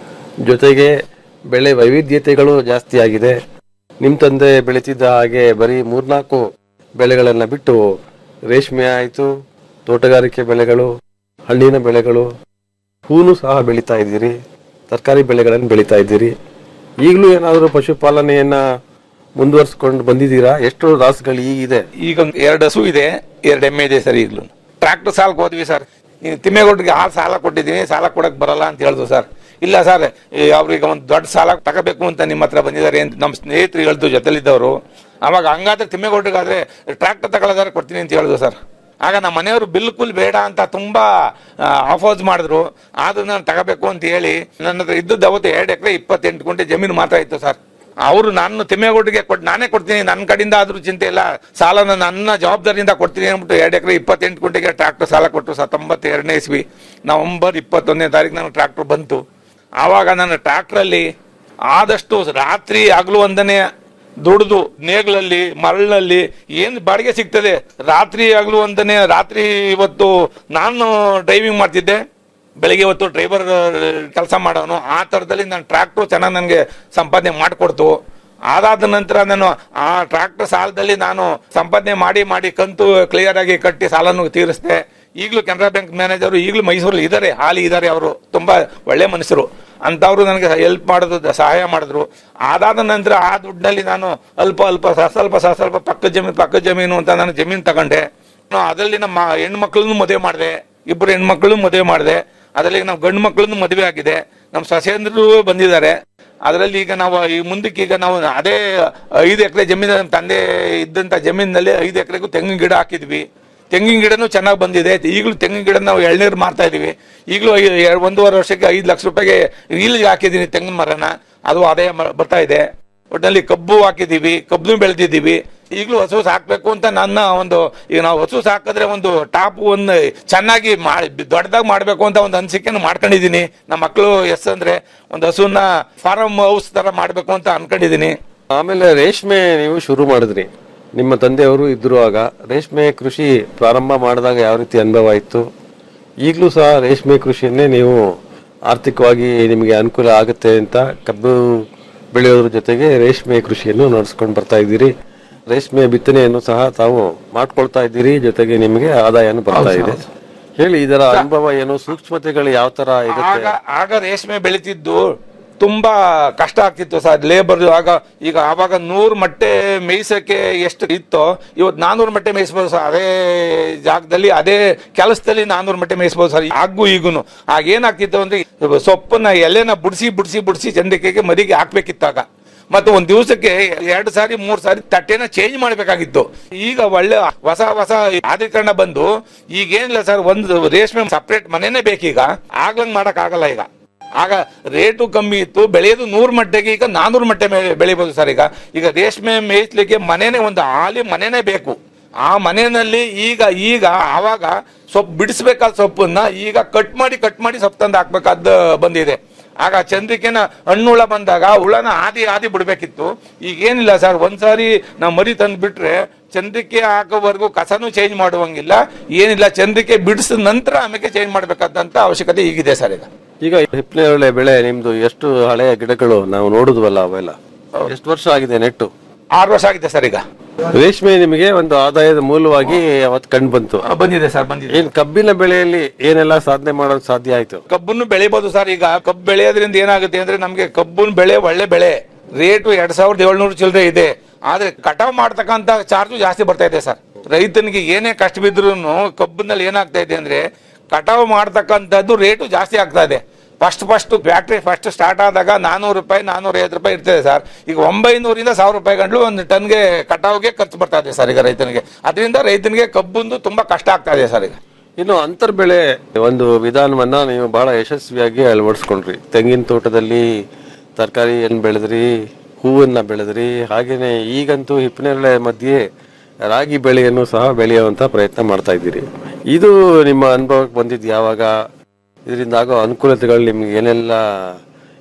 ಜೊತೆಗೆ ಬೆಳೆ ವೈವಿಧ್ಯತೆಗಳು ಜಾಸ್ತಿ ಆಗಿದೆ ನಿಮ್ ತಂದೆ ಬೆಳೀತಿದ್ದ ಹಾಗೆ ಬರೀ ಮೂರ್ನಾಲ್ಕು ಬೆಳೆಗಳನ್ನ ಬಿಟ್ಟು ರೇಷ್ಮೆ ಆಯಿತು ತೋಟಗಾರಿಕೆ ಬೆಳೆಗಳು ಹಣ್ಣಿನ ಬೆಳೆಗಳು ಹೂನು ಸಹ ಬೆಳೀತಾ ಇದ್ದೀರಿ ತರಕಾರಿ ಬೆಳೆಗಳನ್ನು ಬೆಳೀತಾ ಇದ್ದೀರಿ ಈಗಲೂ ಏನಾದರೂ ಪಶುಪಾಲನೆಯನ್ನ ಮುಂದುವರ್ಸ್ಕೊಂಡು ಬಂದಿದ್ದೀರಾ ಎಷ್ಟು ರಾಸುಗಳು ಈಗಿದೆ ಈಗ ಒಂದ್ ಎರಡು ಹಸು ಇದೆ ಎರಡು ಎಮ್ಮೆ ಇದೆ ಸರ್ ಈಗಲೂ ಟ್ರಾಕ್ಟರ್ ಸಾಲಕ್ಕೆ ಹೋದ್ವಿ ಸರ್ ನೀನು ತಿಮ್ಮೇಗೌಡರಿಗೆ ಆ ಸಾಲ ಕೊಟ್ಟಿದ್ದೀನಿ ಸಾಲ ಕೊಡಕ್ ಬರಲ್ಲ ಅಂತ ಹೇಳಿದ್ರು ಸರ್ ಇಲ್ಲ ಸರ್ ಅವ್ರಿಗೆ ಒಂದು ದೊಡ್ಡ ಸಾಲ ತಗೋಬೇಕು ಅಂತ ನಿಮ್ಮ ಹತ್ರ ಬಂದಿದ್ದಾರೆ ಅಂತ ನಮ್ಮ ಸ್ನೇಹಿತರು ಹೇಳ್ತು ಜೊತೆಲಿದ್ದವರು ಅವಾಗ ಹಂಗಾದ್ರೆ ತಿಮ್ಮೇಗೌಡರಿಗಾದ್ರೆ ಟ್ರಾಕ್ಟರ್ ತಗೊಳ್ಳೋದಾದ್ರೆ ಕೊಡ್ತೀನಿ ಅಂತ ಹೇಳಿದ್ರು ಸರ್ ಆಗ ನಮ್ಮ ಮನೆಯವರು ಬಿಲ್ಕುಲ್ ಬೇಡ ಅಂತ ತುಂಬಾ ಅಫೋಸ್ ಮಾಡಿದ್ರು ಆದ್ರೂ ನಾನು ತಗೋಬೇಕು ಅಂತ ಹೇಳಿ ನನ್ನ ಹತ್ರ ಇದ್ದದ್ದು ಅವತ್ತು ಎರಡು ಎಕರೆ ಇಪ್ಪತ್ತೆಂಟು ಗುಂಟೆ ಜಮೀನು ಮಾತ್ರ ಇತ್ತು ಸರ್ ಅವರು ನಾನು ತಿಮ್ಮೇಗೌಡರಿಗೆ ಕೊಟ್ಟು ನಾನೇ ಕೊಡ್ತೀನಿ ನನ್ನ ಕಡೆಯಿಂದ ಆದ್ರೂ ಚಿಂತೆ ಇಲ್ಲ ಸಾಲನ ನನ್ನ ಜವಾಬ್ದಾರಿಯಿಂದ ಕೊಡ್ತೀನಿ ಅಂದ್ಬಿಟ್ಟು ಎರಡು ಎಕರೆ ಇಪ್ಪತ್ತೆಂಟು ಗುಂಟೆಗೆ ಟ್ರಾಕ್ಟರ್ ಸಾಲ ಕೊಟ್ಟರು ಸತ್ತೊಂಬತ್ತು ಎರಡನೇ ಇಸ್ವಿ ನವಂಬರ್ ಇಪ್ಪತ್ತೊಂದನೇ ತಾರೀಕು ನನ್ನ ಟ್ರಾಕ್ಟರ್ ಬಂತು ಆವಾಗ ನನ್ನ ಟ್ರಾಕ್ಟ್ರಲ್ಲಿ ಆದಷ್ಟು ರಾತ್ರಿ ಹಗಲು ಒಂದನೇ ದುಡಿದು ನೇಗ್ಲಲ್ಲಿ ಮರಳಿನಲ್ಲಿ ಏನು ಬಾಡಿಗೆ ಸಿಗ್ತದೆ ರಾತ್ರಿ ಹಗಲು ಒಂದನೇ ರಾತ್ರಿ ಇವತ್ತು ನಾನು ಡ್ರೈವಿಂಗ್ ಮಾಡ್ತಿದ್ದೆ ಬೆಳಿಗ್ಗೆ ಹೊತ್ತು ಡ್ರೈವರ್ ಕೆಲಸ ಮಾಡೋನು ಆ ಥರದಲ್ಲಿ ನನ್ನ ಟ್ರ್ಯಾಕ್ಟ್ರು ಚೆನ್ನಾಗಿ ನನಗೆ ಸಂಪಾದನೆ ಮಾಡಿಕೊಡ್ತು ಅದಾದ ನಂತರ ನಾನು ಆ ಟ್ರ್ಯಾಕ್ಟರ್ ಸಾಲದಲ್ಲಿ ನಾನು ಸಂಪಾದನೆ ಮಾಡಿ ಮಾಡಿ ಕಂತು ಕ್ಲಿಯರ್ ಆಗಿ ಕಟ್ಟಿ ಸಾಲನ್ನು ತೀರಿಸಿದೆ ಈಗಲೂ ಕೆನರಾ ಬ್ಯಾಂಕ್ ಮ್ಯಾನೇಜರು ಈಗಲೂ ಮೈಸೂರಲ್ಲಿ ಇದ್ದಾರೆ ಹಾಲಿ ಇದ್ದಾರೆ ಅವರು ತುಂಬಾ ಒಳ್ಳೆ ಮನುಷ್ಯರು ಅಂತವ್ರು ನನಗೆ ಹೆಲ್ಪ್ ಮಾಡೋದು ಸಹಾಯ ಮಾಡಿದ್ರು ಅದಾದ ನಂತರ ಆ ದುಡ್ಡಿನಲ್ಲಿ ನಾನು ಅಲ್ಪ ಅಲ್ಪ ಸ್ವಲ್ಪ ಸ್ವಲ್ಪ ಪಕ್ಕ ಜಮೀನು ಪಕ್ಕ ಜಮೀನು ಅಂತ ನಾನು ಜಮೀನು ತಗೊಂಡೆ ನಾನು ಅದರಲ್ಲಿ ನಮ್ಮ ಹೆಣ್ಮಕ್ಳನ್ನು ಮದುವೆ ಮಾಡಿದೆ ಇಬ್ಬರು ಹೆಣ್ಮಕ್ಳು ಮದುವೆ ಮಾಡಿದೆ ಅದರಲ್ಲಿ ನಮ್ಮ ಗಂಡು ಮಕ್ಕಳನ್ನು ಮದುವೆ ಆಗಿದೆ ನಮ್ಮ ಸೊಸೆಯಂದ್ರು ಬಂದಿದ್ದಾರೆ ಅದರಲ್ಲಿ ಈಗ ನಾವು ಈ ಮುಂದಕ್ಕೆ ಈಗ ನಾವು ಅದೇ ಐದು ಎಕರೆ ಜಮೀನು ನಮ್ಮ ತಂದೆ ಇದ್ದಂತ ಜಮೀನಿನಲ್ಲಿ ಐದು ಎಕರೆಗೂ ತೆಂಗಿನ ಗಿಡ ಹಾಕಿದ್ವಿ ತೆಂಗಿನ ಗಿಡನೂ ಚೆನ್ನಾಗಿ ಬಂದಿದೆ ಈಗಲೂ ತೆಂಗಿನ ಗಿಡ ನಾವು ಎಳ್ನೀರು ಮಾರ್ತಾ ಇದೀವಿ ಈಗಲೂ ಐ- ಎ- ಒಂದೂವರೆ ವರ್ಷಕ್ಕೆ ಐದು ಲಕ್ಷ ರೂಪಾಯಿಗೆ ಈಲಿಗೆ ಹಾಕಿದ್ದೀನಿ ತೆಂಗಿನ ಮರನ ಅದು ಆದಾಯ ಮ- ಬರ್ತಾ ಇದೆ ಒಟ್ಟಿನಲ್ಲಿ ಕಬ್ಬು ಹಾಕಿದೀವಿ ಕಬ್ಬು ಬೆಳೆದಿದ್ದೀವಿ ಈಗಲೂ ಹಸು ಸಾಕ್ಬೇಕು ಅಂತ ನನ್ನ ಒಂದು ಈಗ ನಾವು ಹಸು ಸಾಕಿದ್ರೆ ಒಂದು ಟಾಪ್ ಒಂದು ಚೆನ್ನಾಗಿ ಮಾಡಿ ದೊಡ್ಡದಾಗಿ ಮಾಡಬೇಕು ಅಂತ ಒಂದು ಅನಿಸಿಕೆನ ಮಾಡ್ಕೊಂಡಿದ್ದೀನಿ ನಮ್ಮ ಮಕ್ಕಳು ಎಸ್ ಅಂದ್ರೆ ಒಂದು ಹಸುನ ಫಾರಂ ಹೌಸ್ ತರ ಮಾಡಬೇಕು ಅಂತ ಅನ್ಕೊಂಡಿದ್ದೀನಿ ಆಮೇಲೆ ರೇಷ್ಮೆ ನೀವು ಶುರು ಮಾಡಿದ್ರಿ ನಿಮ್ಮ ತಂದೆಯವರು ಇದ್ರು ಆಗ ರೇಷ್ಮೆ ಕೃಷಿ ಪ್ರಾರಂಭ ಮಾಡಿದಾಗ ಯಾವ ರೀತಿ ಅನುಭವ ಇತ್ತು ಈಗಲೂ ಸಹ ರೇಷ್ಮೆ ಕೃಷಿಯನ್ನೇ ನೀವು ಆರ್ಥಿಕವಾಗಿ ನಿಮಗೆ ಅನುಕೂಲ ಆಗುತ್ತೆ ಅಂತ ಕಬ್ಬು ಬೆಳೆಯೋದ್ರ ಜೊತೆಗೆ ರೇಷ್ಮೆ ಕೃಷಿಯನ್ನು ನಡೆಸ್ಕೊಂಡು ಬರ್ತಾ ಇದ್ದೀರಿ ರೇಷ್ಮೆ ಬಿತ್ತನೆಯನ್ನು ಸಹ ತಾವು ಮಾಡ್ಕೊಳ್ತಾ ಇದ್ದೀರಿ ಜೊತೆಗೆ ನಿಮಗೆ ಆದಾಯನೂ ಬರ್ತಾ ಇದೆ ಹೇಳಿ ಇದರ ಅನುಭವ ಏನು ಸೂಕ್ಷ್ಮತೆಗಳು ಯಾವ ತರ ಆಗ ಇರುತ್ತೆ ಆಗ ರೇಷ್ಮೆ ಬೆಳೀತಿದ್ದು ತುಂಬಾ ಕಷ್ಟ ಆಗ್ತಿತ್ತು ಸರ್ ಲೇಬರ್ ಆಗ ಈಗ ಆವಾಗ ನೂರು ಮೊಟ್ಟೆ ಮೇಯ್ಸಕ್ಕೆ ಎಷ್ಟು ಇತ್ತೋ ಇವತ್ತು ನಾನೂರು ಮೊಟ್ಟೆ ಮೇಯಿಸ್ಬೋದು ಸರ್ ಅದೇ ಜಾಗದಲ್ಲಿ ಅದೇ ಕೆಲಸದಲ್ಲಿ ನಾನೂರು ಮೊಟ್ಟೆ ಮೇಯಿಸ್ಬೋದು ಸರ್ ಆಗು ಈಗುನು ಆಗ ಏನಾಗ್ತಿತ್ತು ಅಂದ್ರೆ ಸೊಪ್ಪನ್ನ ಎಲೆನ ಬುಡ್ಸಿ ಬುಡ್ಸಿ ಬುಡ್ಸಿ ಚಂದ್ರಿಕೆಗೆ ಮರಿಗೆ ಹಾಕ್ಬೇಕಿತ್ತಾಗ ಮತ್ತೆ ಒಂದ್ ದಿವಸಕ್ಕೆ ಎರಡು ಸಾರಿ ಮೂರ್ ಸಾರಿ ತಟ್ಟೆನ ಚೇಂಜ್ ಮಾಡ್ಬೇಕಾಗಿತ್ತು ಈಗ ಒಳ್ಳೆ ಹೊಸ ಹೊಸ ಆಧೀಕರಣ ಬಂದು ಈಗ ಏನಿಲ್ಲ ಸರ್ ಒಂದು ರೇಷ್ಮೆ ಸಪ್ರೇಟ್ ಮನೆನೇ ಬೇಕೀಗ ಆಗ್ಲಂಗ್ ಮಾಡಕ್ ಆಗಲ್ಲ ಈಗ ಆಗ ರೇಟು ಕಮ್ಮಿ ಇತ್ತು ಬೆಳೆಯೋದು ನೂರು ಮಟ್ಟೆಗೆ ಈಗ ನಾನೂರು ಮಟ್ಟೆ ಮೇಲೆ ಬೆಳಿಬೋದು ಸರ್ ಈಗ ಈಗ ರೇಷ್ಮೆ ಮೇಯಿಸ್ಲಿಕ್ಕೆ ಮನೆನೇ ಒಂದು ಹಾಲಿ ಮನೆನೇ ಬೇಕು ಆ ಮನೆಯಲ್ಲಿ ಈಗ ಈಗ ಆವಾಗ ಸೊಪ್ಪು ಬಿಡಿಸ್ಬೇಕಾದ ಸೊಪ್ಪನ್ನ ಈಗ ಕಟ್ ಮಾಡಿ ಕಟ್ ಮಾಡಿ ಸೊಪ್ಪು ತಂದು ಹಾಕ್ಬೇಕಾದ ಬಂದಿದೆ ಆಗ ಚಂದ್ರಿಕೆನ ಹಣ್ಣುಳ ಬಂದಾಗ ಹುಳನ ಆದಿ ಆದಿ ಬಿಡ್ಬೇಕಿತ್ತು ಈಗ ಏನಿಲ್ಲ ಸರ್ ಒಂದ್ಸಾರಿ ನಾವು ಮರಿ ತಂದು ಬಿಟ್ರೆ ಚಂದ್ರಿಕೆ ಹಾಕೋವರೆಗೂ ಕಸನೂ ಚೇಂಜ್ ಮಾಡುವಂಗಿಲ್ಲ ಏನಿಲ್ಲ ಚಂದ್ರಿಕೆ ಬಿಡಿಸಿದ ನಂತರ ಆಮೇಲೆ ಚೇಂಜ್ ಮಾಡ್ಬೇಕಾದಂತ ಅವಶ್ಯಕತೆ ಈಗಿದೆ ಸರ್ ಈಗ ಈಗ ಹಿಪ್ನೇರಳೆ ಬೆಳೆ ನಿಮ್ದು ಎಷ್ಟು ಹಳೆಯ ಗಿಡಗಳು ನಾವು ನೋಡುದ್ವಲ್ಲ ಅವೆಲ್ಲ ಎಷ್ಟು ವರ್ಷ ಆಗಿದೆ ನೆಟ್ಟು ಆರು ವರ್ಷ ಆಗಿದೆ ಸರ್ ಈಗ ರೇಷ್ಮೆ ನಿಮಗೆ ಒಂದು ಆದಾಯದ ಮೂಲವಾಗಿ ಅವತ್ತು ಕಂಡು ಬಂತು ಬಂದಿದೆ ಸರ್ ಬಂದಿದೆ ಏನ್ ಕಬ್ಬಿನ ಬೆಳೆಯಲ್ಲಿ ಏನೆಲ್ಲ ಸಾಧನೆ ಮಾಡೋದು ಸಾಧ್ಯ ಆಯ್ತು ಕಬ್ಬನ್ನು ಬೆಳಿಬಹುದು ಸರ್ ಈಗ ಕಬ್ಬು ಬೆಳೆಯೋದ್ರಿಂದ ಏನಾಗುತ್ತೆ ಅಂದ್ರೆ ನಮ್ಗೆ ಕಬ್ಬನ್ ಬೆಳೆ ಒಳ್ಳೆ ಬೆಳೆ ರೇಟು ಎರಡ್ ಸಾವಿರದ ಏಳ್ನೂರು ಚಿಲ್ಲರೆ ಇದೆ ಆದ್ರೆ ಕಟಾವ್ ಮಾಡ್ತಕ್ಕಂತ ಚಾರ್ಜು ಜಾಸ್ತಿ ಬರ್ತಾ ಇದೆ ಸರ್ ರೈತನಿಗೆ ಏನೇ ಕಷ್ಟ ಬಿದ್ರು ಕಬ್ಬಿನಲ್ಲಿ ಏನಾಗ್ತಾ ಇದೆ ಅಂದ್ರೆ ಕಟಾವ್ ಮಾಡ್ತಕ್ಕಂಥದ್ದು ರೇಟು ಜಾಸ್ತಿ ಆಗ್ತಾ ಇದೆ first first factory first start ಆದಾಗ ನಾನೂರು ರೂಪಾಯಿ ನಾನೂರ ಐವತ್ತು ರೂಪಾಯಿ ಇರ್ತದೆ ಸರ್ ಈಗ ಒಂಬೈನೂರಿಂದ ಸಾವಿರ ರೂಪಾಯಿ ಗಂಟ್ಲು ಒಂದು ಟನ್ಗೆ ಕಟಾವ್ಗೆ ಖರ್ಚು ಬರ್ತಾ ಇದೆ ಸರ್ ಈಗ ರೈತನಿಗೆ ಅದರಿಂದ ರೈತನಿಗೆ ಕಬ್ಬುಂದು ತುಂಬಾ ಕಷ್ಟ ಆಗ್ತಾ ಇದೆ ಸರ್ ಈಗ ಇನ್ನು ಅಂತರ್ ಬೆಳೆ ಒಂದು ವಿಧಾನವನ್ನ ನೀವು ಬಹಳ ಯಶಸ್ವಿಯಾಗಿ ಅಳವಡಿಸ್ಕೊಂಡ್ರಿ ತೆಂಗಿನ ತೋಟದಲ್ಲಿ ತರಕಾರಿಯನ್ನು ಬೆಳೆದ್ರಿ ಹೂವನ್ನ ಬೆಳೆದ್ರಿ ಹಾಗೇನೆ ಈಗಂತೂ ಹಿಪ್ಪನೇರಳೆ ಮಧ್ಯೆ ರಾಗಿ ಬೆಳೆಯನ್ನು ಸಹ ಬೆಳೆಯುವಂತ ಪ್ರಯತ್ನ ಮಾಡ್ತಾ ಇದ್ದೀರಿ ಇದು ನಿಮ್ಮ ಅನುಭವಕ್ಕೆ ಬಂದಿದ್ದು ಯಾವಾಗ ಇದರಿಂದ ಆಗೋ ಅನುಕೂಲತೆಗಳು ನಿಮ್ಗೆ ಏನೆಲ್ಲ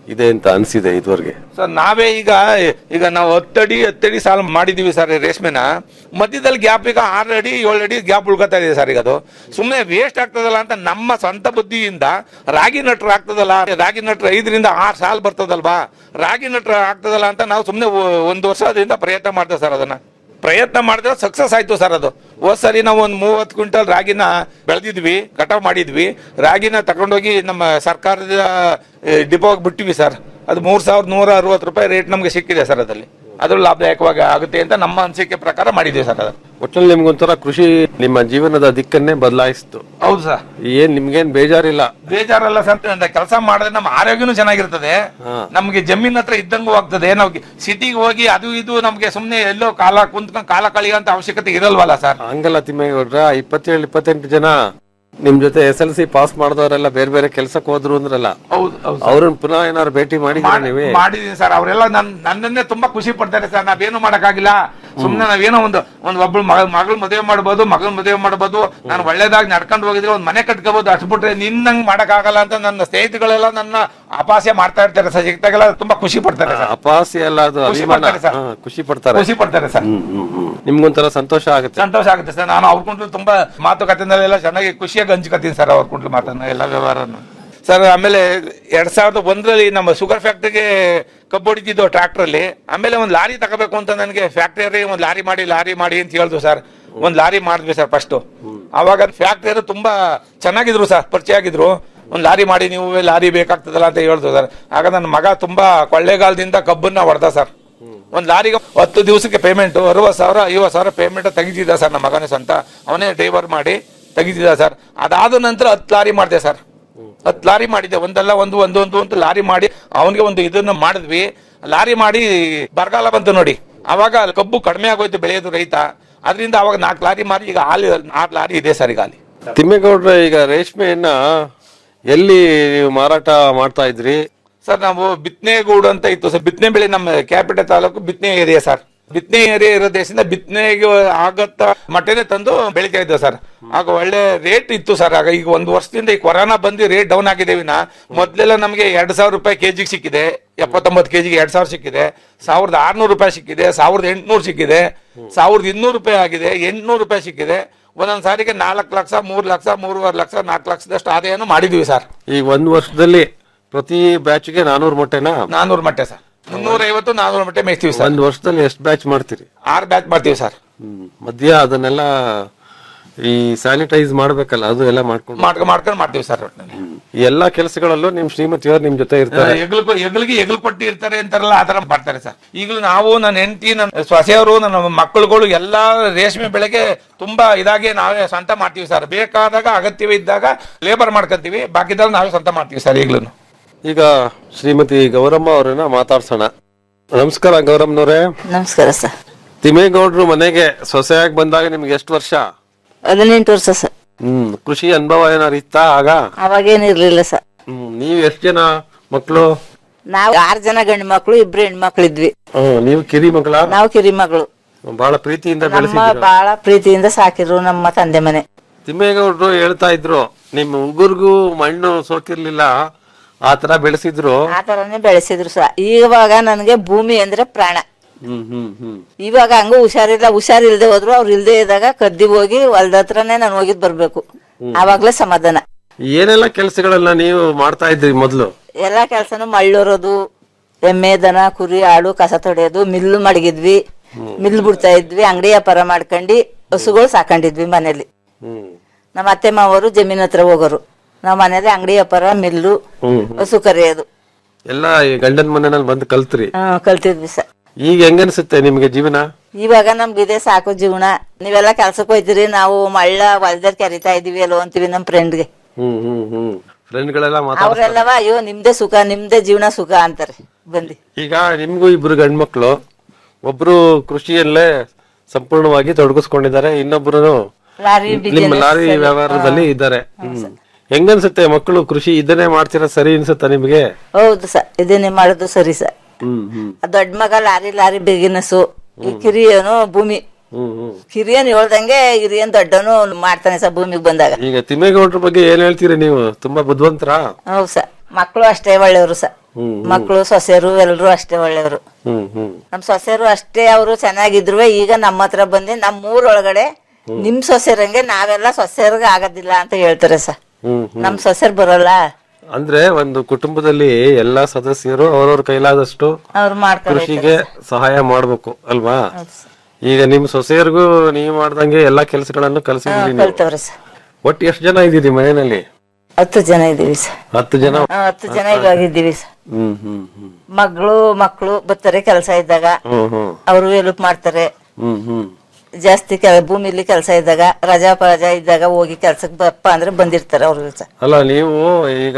ಇದೆ ಅಂತ ಅನ್ಸಿದೆ ಇದುವರೆಗೆ ಸರ್ ನಾವೇ ಈಗ ಈಗ ನಾವು ಹತ್ತಡಿ ಹತ್ತಡಿ ಸಾಲ ಮಾಡಿದೀವಿ ಸರ್ ಈ ರೇಷ್ಮೆನ ಮಧ್ಯದಲ್ಲಿ ಗ್ಯಾಪ್ ಈಗ ಆರು ಅಡಿ ಏಳು ಅಡಿ ಗ್ಯಾಪ್ ಉಳ್ಕೊತಾ ಇದೆ ಸರ್ ಈಗ ಅದು ಸುಮ್ಮನೆ ವೇಸ್ಟ್ ಆಗ್ತದಲ್ಲ ಅಂತ ನಮ್ಮ ಸ್ವಂತ ಬುದ್ಧಿಯಿಂದ ರಾಗಿ ನಟ್ರು ಆಗ್ತದಲ್ಲ ರಾಗಿ ನಟ್ರು ಐದರಿಂದ ಆರು ಸಾಲ ಬರ್ತದಲ್ವಾ ರಾಗಿ ನಟ್ರು ಆಗ್ತದಲ್ಲ ಅಂತ ನಾವು ಸುಮ್ಮನೆ ಒಂದು ವರ್ಷದಿಂದ ಪ್ರಯತ್ನ ಮಾಡ್ತೇವೆ ಸರ್ ಅದನ್ನ ಪ್ರಯತ್ನ ಮಾಡಿದ್ರೆ ಸಕ್ಸಸ್ ಆಯ್ತು ಸರ್ ಅದು ಹೋದ್ ಸರಿ ನಾವು ಒಂದು ಮೂವತ್ತು ಕ್ವಿಂಟಲ್ ರಾಗಿನ ಬೆಳೆದಿದ್ವಿ ಕಟಾವ್ ಮಾಡಿದ್ವಿ ರಾಗಿನ ತಗೊಂಡೋಗಿ ನಮ್ಮ ಸರ್ಕಾರದ ಡಿಪೋಗೆ ಬಿಟ್ಟಿವಿ ಸರ್ ಅದು ಮೂರ್ ಸಾವಿರದ ನೂರ ಅರವತ್ತು ರೂಪಾಯಿ ರೇಟ್ ನಮಗೆ ಸಿಕ್ಕಿದೆ ಸರ್ ಅದಲ್ಲಿ ಅದು ಲಾಭದಾಯಕವಾಗಿ ಆಗುತ್ತೆ ಅಂತ ನಮ್ಮ ಅನಿಸಿಕೆ ಪ್ರಕಾರ ಮಾಡಿದ್ದೀವಿ ಸರ್ ಅದು ಒಟ್ಟಲ್ಲಿ ನಿಮ್ಗೊಂಥರ ಕೃಷಿ ನಿಮ್ಮ ಜೀವನದ ದಿಕ್ಕನ್ನೇ ಬದಲಾಯಿಸ್ತು ಹೌದು ಸರ್ ಏನ್ ನಿಮ್ಗೇನ್ ಬೇಜಾರಿಲ್ಲ ಬೇಜಾರಲ್ಲ ಸರ್ ಕೆಲಸ ಮಾಡಿದ್ರೆ ನಮ್ಮ ಆರೋಗ್ಯನೂ ಚೆನ್ನಾಗಿರ್ತದೆ ನಮ್ಗೆ ಜಮೀನ್ ಹತ್ರ ಇದ್ದಂಗೂ ಆಗ್ತದೆ ನಾವು ಸಿಟಿಗೆ ಹೋಗಿ ಅದು ಇದು ನಮ್ಗೆ ಸುಮ್ನೆ ಎಲ್ಲೋ ಕಾಲ ಕುಂತ್ಕೊಂಡು ಕಾಲ ಕಳಿಯುವಂತ ಅವಶ್ಯಕತೆ ಇರಲ್ವಲ್ಲ ಸರ್ ಹಂಗಲ್ಲ ತಿಮ್ಮೇಗೌಡ್ರ ಇಪ್ಪತ್ತೇಳು ಇಪ್ಪತ್ತೆಂಟು ಜನ ನಿಮ್ ಜೊತೆ ಎಸ್ ಎಲ್ ಸಿ ಪಾಸ್ ಮಾಡಿದವರೆಲ್ಲ ಬೇರೆ ಬೇರೆ ಕೆಲ್ಸಕ್ಕೆ ಹೋದ್ರು ಅಂದ್ರಲ್ಲ ಹೌದು ಹೌದು ಅವ್ರನ್ನ ಪುನಃ ಏನಾದ್ರು ಭೇಟಿ ಮಾಡಿದ್ರ ನೀವೇ ಮಾಡಿದೀನಿ ಸರ್ ಅವರೆಲ್ಲ ನನ್ ನನ್ನನ್ನೇ ತುಂಬಾ ಖುಷಿ ಪಡ್ತಾರೆ ಸರ್ ನಾವೇನು ಮಾಡಕ್ಕಾಗಿಲ್ಲ ಸುಮ್ನೆ ನಾವೇನೋ ಒಂದು ಒಂದ್ ಒಬ್ಳು ಮಗಳ ಮಗಳ ಮದುವೆ ಮಾಡ್ಬೋದು ಮಗನ ಮದುವೆ ಮಾಡ್ಬೋದು ನಾನು ಒಳ್ಳೇದಾಗಿ ನಡ್ಕೊಂಡು ಹೋಗಿದ್ರೆ ಒಂದ್ ಮನೆ ಕಟ್ಕೋಬಹುದು ಅಷ್ಟು ಬಿಟ್ರೆ ನಿನ್ನಂಗ್ ಮಾಡಕ್ಕಾಗಲ್ಲ ಅಂತ ನನ್ನ ಸ್ನೇಹಿತಗಳೆಲ್ಲ ನನ್ನ ಅಪಾಸ್ಯ ಮಾಡ್ತಾ ಇರ್ತಾರೆ ಸರ್ ಸಿಕ್ತಾಗೆಲ್ಲ ತುಂಬಾ ಖುಷಿ ಪಡ್ತಾರೆ ಸರ್ ಅಪಾಸ್ಯ ಅಲ್ಲ ಅದು ಖುಷಿ ಅಭಿಮಾನ ಪಡ್ತಾರೆ ಸರ್. ಹಾ, ಖುಷಿ ಪಡ್ತಾರೆ ಖುಷಿ ಪಡ್ತಾರೆ ಸರ್ ಹ್ಮ್, ಹ್ಮ್, ಹ್ಮ್. ನಿಮ್ಗೊಂಥರ ಸಂತೋಷ ಆಗುತ್ತೆ ಸಂತೋಷ ಆಗುತ್ತೆ ಸರ್ ನಾನು ಅವ್ರ ಕುಂಟ್ಲು ತುಂಬಾ ಮಾತುಕತೆನೆಲ್ಲ ಚೆನ್ನಾಗಿ ಖುಷಿಯಾಗಿ ಹಂಚ್ಕೊತೀನಿ ಸರ್ ಅವ್ರ ಕುಂಟ್ಲು ಮಾತನ್ನ ಎಲ್ಲ ವ್ಯವಹಾರನು ಸರ್ ಆಮೇಲೆ ಎರಡ್ ಸಾವಿರದ ಒಂದರಲ್ಲಿ ನಮ್ಮ ಶುಗರ್ ಫ್ಯಾಕ್ಟ್ರಿಗೆ ಕಬ್ಬು ಹೊಡಿತಿದ್ದು ಟ್ರ್ಯಾಕ್ಟರ್ ಅಲ್ಲಿ ಆಮೇಲೆ ಒಂದು ಲಾರಿ ತಗೋಬೇಕು ಅಂತ ನನಗೆ ಫ್ಯಾಕ್ಟರಿ ಒಂದು ಲಾರಿ ಮಾಡಿ ಲಾರಿ ಮಾಡಿ ಅಂತ ಹೇಳಿದ್ರು ಸರ್ ಒಂದು ಲಾರಿ ಮಾಡಿದ್ವಿ ಸರ್ ಫಸ್ಟ್ ಅವಾಗ ಫ್ಯಾಕ್ಟರಿ ತುಂಬಾ ಚೆನ್ನಾಗಿದ್ರು ಸರ್ ಪರಿಚಯ ಆಗಿದ್ರು ಒಂದು ಲಾರಿ ಮಾಡಿ ನೀವು ಲಾರಿ ಬೇಕಾಗ್ತದಲ್ಲ ಅಂತ ಹೇಳಿದ್ರು ಸರ್ ಆಗ ನನ್ನ ಮಗ ತುಂಬಾ ಕೊಳ್ಳೇಗಾಲದಿಂದ ಕಬ್ಬನ್ನ ಹೊಡೆದ ಸರ್ ಒಂದ್ ಲಾರಿಗೆ ಹತ್ತು ದಿವಸಕ್ಕೆ ಪೇಮೆಂಟ್ ಅರವತ್ತು ಸಾವಿರ ಐವತ್ತು ಸಾವಿರ ಪೇಮೆಂಟ್ ತೆಗಿತಿದ್ದ ಸರ್ ನಮ್ಮ ಮಗನೇ ಸ್ವಂತ ಅವನೇ ಡ್ರೈವರ್ ಮಾಡಿ ತೆಗಿತಿದ್ದ ಸರ್ ಅದಾದ ನಂತರ ಹತ್ತು ಲಾರಿ ಮಾಡಿದೆ ಸರ್ ಹತ್ತು ಲಾರಿ ಮಾಡಿದ್ದೆ ಒಂದಲ್ಲ ಒಂದು ಒಂದು ಒಂದು ಒಂದು ಲಾರಿ ಮಾಡಿ ಅವನಿಗೆ ಒಂದು ಇದನ್ನ ಮಾಡಿದ್ವಿ ಲಾರಿ ಮಾಡಿ ಬರಗಾಲ ಬಂತು ನೋಡಿ ಅವಾಗ ಕಬ್ಬು ಕಡಿಮೆ ಆಗೋಯ್ತು ಬೆಳೆಯೋದು ರೈತ ಅದರಿಂದ ಅವಾಗ ನಾಲ್ಕು ಲಾರಿ ಮಾರಿ ಈಗ ಹಾಲಿ ನಾಲ್ಕು ಲಾರಿ ಇದೆ ಸರ್ ಈಗ ಅಲ್ಲಿ ತಿಮ್ಮೇಗೌಡ್ರ ಈಗ ರೇಷ್ಮೆಯನ್ನ ಎಲ್ಲಿ ನೀವು ಮಾರಾಟ ಮಾಡ್ತಾ ಇದ್ರಿ ಸರ್ ನಾವು ಬಿತ್ನೆಗೂಡು ಅಂತ ಇತ್ತು ಸರ್ ಬಿತ್ತನೆ ಬೆಳೆ ನಮ್ಮ ಕ್ಯಾಪಿಟಲ್ ತಾಲೂಕು ಬಿತ್ತನೆ ಏರಿಯಾ ಸರ್ ಬಿತ್ತನೆ ಏರಿಯಾ ಇರೋ ದೇಶದಿಂದ ಬಿತ್ತನೆಗೆ ಆಗತ್ತ ಮಟ್ಟನೆ ತಂದು ಬೆಳಿತಾ ಇದ್ದ ಸರ್ ಆಗ ಒಳ್ಳೆ ರೇಟ್ ಇತ್ತು ಸರ್ ಆಗ ಈಗ ಒಂದು ವರ್ಷದಿಂದ ಈ ಕೊರೋನಾ ಬಂದು ರೇಟ್ ಡೌನ್ ಆಗಿದೆ ವಿನ ಮೊದ್ಲೆಲ್ಲ ನಮಗೆ ಎರಡ್ ಸಾವಿರ ರೂಪಾಯಿ ಕೆಜಿಗೆ ಸಿಕ್ಕಿದೆ ಎಪ್ಪತ್ತೊಂಬತ್ತು ಕೆಜಿಗೆ ಎರಡ್ ಸಾವಿರ ಸಿಕ್ಕಿದೆ ಸಾವಿರದ ಆರ್ನೂರು ರೂಪಾಯಿ ಸಿಕ್ಕಿದೆ ಸಾವಿರದ ಎಂಟುನೂರು ಸಿಕ್ಕಿದೆ ಸಾವಿರದ ಇನ್ನೂರು ರೂಪಾಯಿ ಆಗಿದೆ ಎಂಟ್ನೂರು ರೂಪಾಯಿ ಸಿಕ್ಕಿದೆ ಒಂದೊಂದ್ ಸಾರಿಗೆ ನಾಲ್ಕು ಲಕ್ಷ ಮೂರ್ ಲಕ್ಷ ಮೂರುವರೆ ಲಕ್ಷ ನಾಲ್ಕು ಲಕ್ಷದಷ್ಟು ಆದಾಯನು ಮಾಡಿದ್ವಿ ಸರ್ ಈಗ ಒಂದ್ ವರ್ಷದಲ್ಲಿ ಪ್ರತಿ ಬ್ಯಾಚ್ಗೆ ನಾನೂರು ಮೊಟ್ಟೆನಾ ನಾನೂರು ಮಟ್ಟೆ ಸರ್ ಮುನ್ನೂರ ಐವತ್ತು ನಾನೂರು ಮಟ್ಟೆ ಮೇಯ್ತೀವಿ ಸರ್ ಒಂದ್ ವರ್ಷದಲ್ಲಿ ಎಷ್ಟು ಬ್ಯಾಚ್ ಮಾಡ್ತೀರಿ ಆರು ಬ್ಯಾಚ್ ಮಾಡ್ತೀವಿ ಸರ್ ಹ್ಮ್. ಮಧ್ಯ ಅದನ್ನೆಲ್ಲ ಈ ಸ್ಯಾನಿಟೈಸ್ ಮಾಡ್ಬೇಕಲ್ಲ ಅದು ಎಲ್ಲ ಮಾಡ್ಕೊಂಡು ಮಾಡ್ಕೊಂಡ್ ಮಾಡ್ಕೊಂಡು ಮಾಡ್ತೀವಿ ಸರ್ ಒಟ್ಟಿನಲ್ಲಿ ಈ ಎಲ್ಲಾ ಕೆಲಸಗಳಲ್ಲೂ ನಿಮ್ ಶ್ರೀಮತಿಯವ್ರು ನಿಮ್ ಜೊತೆ ಇರ್ತಾರೆ ಎಗ್ಲು ಎಗ್ಲಿಗೆ ಎಗ್ಲು ಕೊಟ್ಟಿ ಇರ್ತಾರೆ ಅಂತಾರಲ್ಲ ಆತರ ಮಾಡ್ತಾರೆ ಸರ್ ಈಗಲೂ ನಾವು ನನ್ನ ಹೆಂಡತಿ ನನ್ನ ಸೊಸೆಯವರು ನನ್ನ ಮಕ್ಕಳುಗಳು ಎಲ್ಲಾ ರೇಷ್ಮೆ ಬೆಳೆಗೆ ತುಂಬಾ ಇದಾಗಿ ನಾವೇ ಸ್ವಂತ ಮಾಡ್ತೀವಿ ಸರ್ ಬೇಕಾದಾಗ ಅಗತ್ಯವೇ ಇದ್ದಾಗ ಲೇಬರ್ ಮಾಡ್ಕೊಂತೀವಿ ಬಾಕಿದಾಗ ನಾವೇ ಸ್ವಂತ ಮಾಡ್ತೀವಿ ಸರ್ ಈಗ್ಲೂ ಈಗ ಶ್ರೀಮತಿ ಗೌರಮ್ಮ ಅವರನ್ನ ಮಾತಾಡ್ಸೋಣ ನಮಸ್ಕಾರ ಗೌರಮ್ಮನವ್ರೆ ನಮಸ್ಕಾರ ಸರ್ ತಿಮ್ಮೇಗೌಡ್ರು ಮನೆಗೆ ಸೊಸೆಯಾಗಿ ಬಂದಾಗ ನಿಮ್ಗೆ ಎಷ್ಟು ವರ್ಷ ಹದಿನೆಂಟು ವರ್ಷ ಸರ್ ಹ್ಮ್ ಕೃಷಿ ಅನುಭವ ಏನಾರು ಇತ್ತಾ ಆಗ ಅವಾಗೇನಿರ್ಲಿಲ್ಲ ಸರ್ ಹ್ಮ್ ನೀವ್ ಎಷ್ಟ್ ಜನ ಮಕ್ಕಳು ನಾವು ಆರ್ ಜನ ಗಂಡು ಮಕ್ಳು ಇಬ್ರು ಹೆಣ್ಮಕ್ಳು ಇದ್ವಿ ಹ್ಮ್ ನೀವು ಕಿರಿ ಮಗಳ ನಾವು ಕಿರಿ ಮಗಳು ಬಹಳ ಪ್ರೀತಿಯಿಂದ ನಮ್ಮ ಬೆಳೆಸಿದ್ರು ಬಾಳ ಪ್ರೀತಿಯಿಂದ ಸಾಕಿದ್ರು ನಮ್ಮ ತಂದೆ ಮನೆ ತಿಮ್ಮೇಗೌಡ್ರು ಹೇಳ್ತಾ ಇದ್ರು ನಿಮ್ ಉಗುರ್ಗೂ ಮಣ್ಣು ಸೋಕಿರ್ಲಿಲ್ಲ ಆ ತರ ಬೆಳೆಸಿದ್ರು ಆ ತರನೇ ಬೆಳೆಸಿದ್ರು ಸರ್ ಇವಾಗ ನನಗೆ ಭೂಮಿ ಅಂದ್ರೆ ಪ್ರಾಣ ಹ್ಮ್ ಹ್ಮ್ ಹ್ಮ್ ಇವಾಗ ಹಂಗ ಹುಷಾರಿಲ್ಲ ಹುಷಾರಿಲ್ದೆ ಹೋದ್ರು ಅವ್ರು ಇಲ್ದೇ ಇದ್ದಾಗ ಕದ್ದಿ ಹೋಗಿ ಹೊಲ್ದ ಹತ್ರನೇ ನಾನು ಹೋಗಿದ್ ಬರ್ಬೇಕು ಆವಾಗ್ಲೇ ಸಮಾಧಾನ ಏನೆಲ್ಲ ಕೆಲಸಗಳನ್ನ ನೀವು ಮಾಡ್ತಾ ಇದ್ರಿ ಮೊದ್ಲು ಎಲ್ಲಾ ಕೆಲ್ಸನು ಮಳ್ಳೂರೋದು ಎಮ್ಮೆ ದನ ಕುರಿ ಆಡು ಕಸ ತೊಳೆಯೋದು ಮಿಲ್ಲು ಮಡಗಿದ್ವಿ ಮಿಲ್ ಬಿಡ್ತಾ ಇದ್ವಿ ಅಂಗಡಿ ವ್ಯಾಪಾರ ಮಾಡ್ಕೊಂಡು ಹಸುಗಳು ಸಾಕೊಂಡಿದ್ವಿ ಮನೇಲಿ ಹ್ಮ್ ನಮ್ಮ ಅತ್ತೆ ಮಾವರು ಜಮೀನ್ ಹತ್ರ ಹೋಗೋರು ನಾವ್ ಮನೇಲಿ ಅಂಗಡಿ ವ್ಯಾಪಾರ ಮಿಲ್ಲು ಹ್ಮ್ ಹಸು ಕರೆಯೋದು ಎಲ್ಲ ಈ ಗಂಡನ ಮನೆಯಲ್ಲಿ ಬಂದು ಕಲ್ತ್ರಿ ಹ್ಮ್ ಕಲ್ತಿದ್ವಿ ಸ ಈಗ ಹೆಂಗನ್ಸುತ್ತೆ ನಿಮ್ಗೆ ಜೀವನ ಇವಾಗ ನಮ್ಗೆ ಇದೇ ಸಾಕು ಜೀವನ ನೀವೆಲ್ಲ ಕೆಲ್ಸಕ್ಕೆ ಹೋಯ್ತಿರಿ ನಾವು ಮಳ್ಳ ಹೊಲ್ದಲ್ಲಿ ಕರಿತಾ ಇದೀವಿ ಅಲ್ಲೋ ಅಂತೀವಿ ನಮ್ ಫ್ರೆಂಡ್ಗೆ ಹ್ಮ್ ಹ್ಮ್ ಹ್ಮ್ ಫ್ರೆಂಡ್ಗಳೆಲ್ಲ ಮಾತಾಡ್ತಾರೆ ಅವ್ರೆಲ್ಲವ ಅಯ್ಯೋ ನಿಮ್ದೇ ಸುಖ ನಿಮ್ದೇ ಜೀವನ ಸುಖ ಅಂತಾರೆ ಬಂದಿ ಈಗ ನಿಮ್ಗೂ ಇಬ್ರು ಗಂಡ್ಮಕ್ಳು ಒಬ್ರು ಕೃಷಿಯಲ್ಲೇ ಸಂಪೂರ್ಣವಾಗಿ ತೊಡಗಿಸ್ಕೊಂಡಿದ್ದಾರೆ ಇನ್ನೊಬ್ರು ಲಾರಿ ನಿಮ್ಮ business ಲಾರಿ ಅಲ್ಲಿ. ವ್ಯವಹಾರದಲ್ಲಿ ಇದ್ದಾರೆ ಹೆಂಗನ್ಸುತ್ತೆ ಮಕ್ಕಳು ಕೃಷಿ ಇದನ್ನೇ ಮಾಡ್ತೀರಾ ಸರಿ ಅನ್ಸುತ್ತಾ ನಿಮ್ಗೆ ಹೌದು ಸ ಇದನ್ನೇ ಮಾಡೋದು ಸರಿ ಸ ಹ್ಮ್ ಹ್ಮ್ ಆ ದೊಡ್ಡ ಮಗ ಲಾರಿ ಲಾರಿ ಬಿಗಿನಸ್ಸು ಈ ಕಿರಿಯನು ಭೂಮಿ ಹ್ಮ್ ಹ್ಮ್ ಕಿರಿಯನ್ ಹೇಳ್ದಂಗೆ ಹಿರಿಯನ್ ದೊಡ್ಡನು ಮಾಡ್ತಾನೆ ಸ ಭೂಮಿಗೆ ಬಂದಾಗ ಈಗ ತಿಮ್ಮೇಗೌಡ್ರ ಬಗ್ಗೆ ಏನ್ ಹೇಳ್ತೀರಿ ನೀವು ತುಂಬಾ ಬುದ್ಧಿವಂತರ ಹೌದು ಸ ಮಕ್ಕಳು ಅಷ್ಟೇ ಒಳ್ಳೆಯವರು ಸ ಹ್ಮ್ ಮಕ್ಕಳು ಸೊಸೆರು ಎಲ್ರು ಅಷ್ಟೇ ಒಳ್ಳೆಯವರು ಹ್ಮ್ ಹ್ಮ್ ನಮ್ ಸೊಸೆರು ಅಷ್ಟೇ ಅವರು ಚೆನ್ನಾಗಿದ್ರು ಈಗ ನಮ್ಮ ಹತ್ರ ಬಂದು ನಮ್ಮ ಊರೊಳಗಡೆ ನಿಮ್ ಸೊಸೆರಂಗೆ ನಾವೆಲ್ಲ ಸೊಸೆರ್ಗ ಆಗೋದಿಲ್ಲ ಅಂತ ಹೇಳ್ತಾರೆ ಸರ್ ಹ್ಮ್ ಹ್ಮ್ ನಮ್ ಸೊಸೆರ್ ಬರೋಲ್ಲ ಅಂದ್ರೆ ಒಂದು ಕುಟುಂಬದಲ್ಲಿ ಎಲ್ಲಾ ಸದಸ್ಯರು ಅವ್ರವ್ರ ಕೈಲಾದಷ್ಟು ಅವ್ರು ಮಾಡ್ಕೊಂಡು ಕೃಷಿಗೆ ಸಹಾಯ ಮಾಡ್ಬೇಕು ಅಲ್ವಾ ಈಗ ನಿಮ್ ಸೊಸೆಯರ್ಗೂ ನೀವು ಮಾಡ್ದಂಗೆ ಎಲ್ಲಾ ಕೆಲಸಗಳನ್ನು ಕಲಿಸಿದ್ರಿ ನೀವು ಕಲ್ತವ್ರೆ ಸರ್ ಒಟ್ಟು ಎಷ್ಟು ಜನ ಇದ್ದೀರಿ ಮನೆಯಲ್ಲಿ ಹತ್ತು ಜನ ಇದೀವಿ ಸರ್ ಹತ್ತು ಜನ ಹಾ, ಹತ್ತು ಜನ ಇವಾಗ ಇದ್ದೀವಿ ಸರ್ ಹ್ಮ್ ಹ್ಮ್ ಹ್ಮ್ ಮಗಳು ಮಕ್ಕಳು ಬರ್ತಾರೆ ಕೆಲಸ ಇದ್ದಾಗ ಹ್ಮ್ ಹ್ಮ್ ಅವರು ಹೆಲ್ಪ್ ಮಾಡ್ತಾರೆ ಹ್ಮ್ ಹ್ಮ್ ಜಾಸ್ತಿ ಕೆಲ ಭೂಮಿಲಿ ಕೆಲಸ ಇದ್ದಾಗ ರಜಾ ಪಜಾ ಇದ್ದಾಗ ಹೋಗಿ ಕೆಲ್ಸಕ್ಕೆ ಬಪ್ಪ ಅಂದ್ರೆ ಬಂದಿರ್ತಾರೆ ಅವ್ರು ಸಹ ಅಲ್ಲ ನೀವು ಈಗ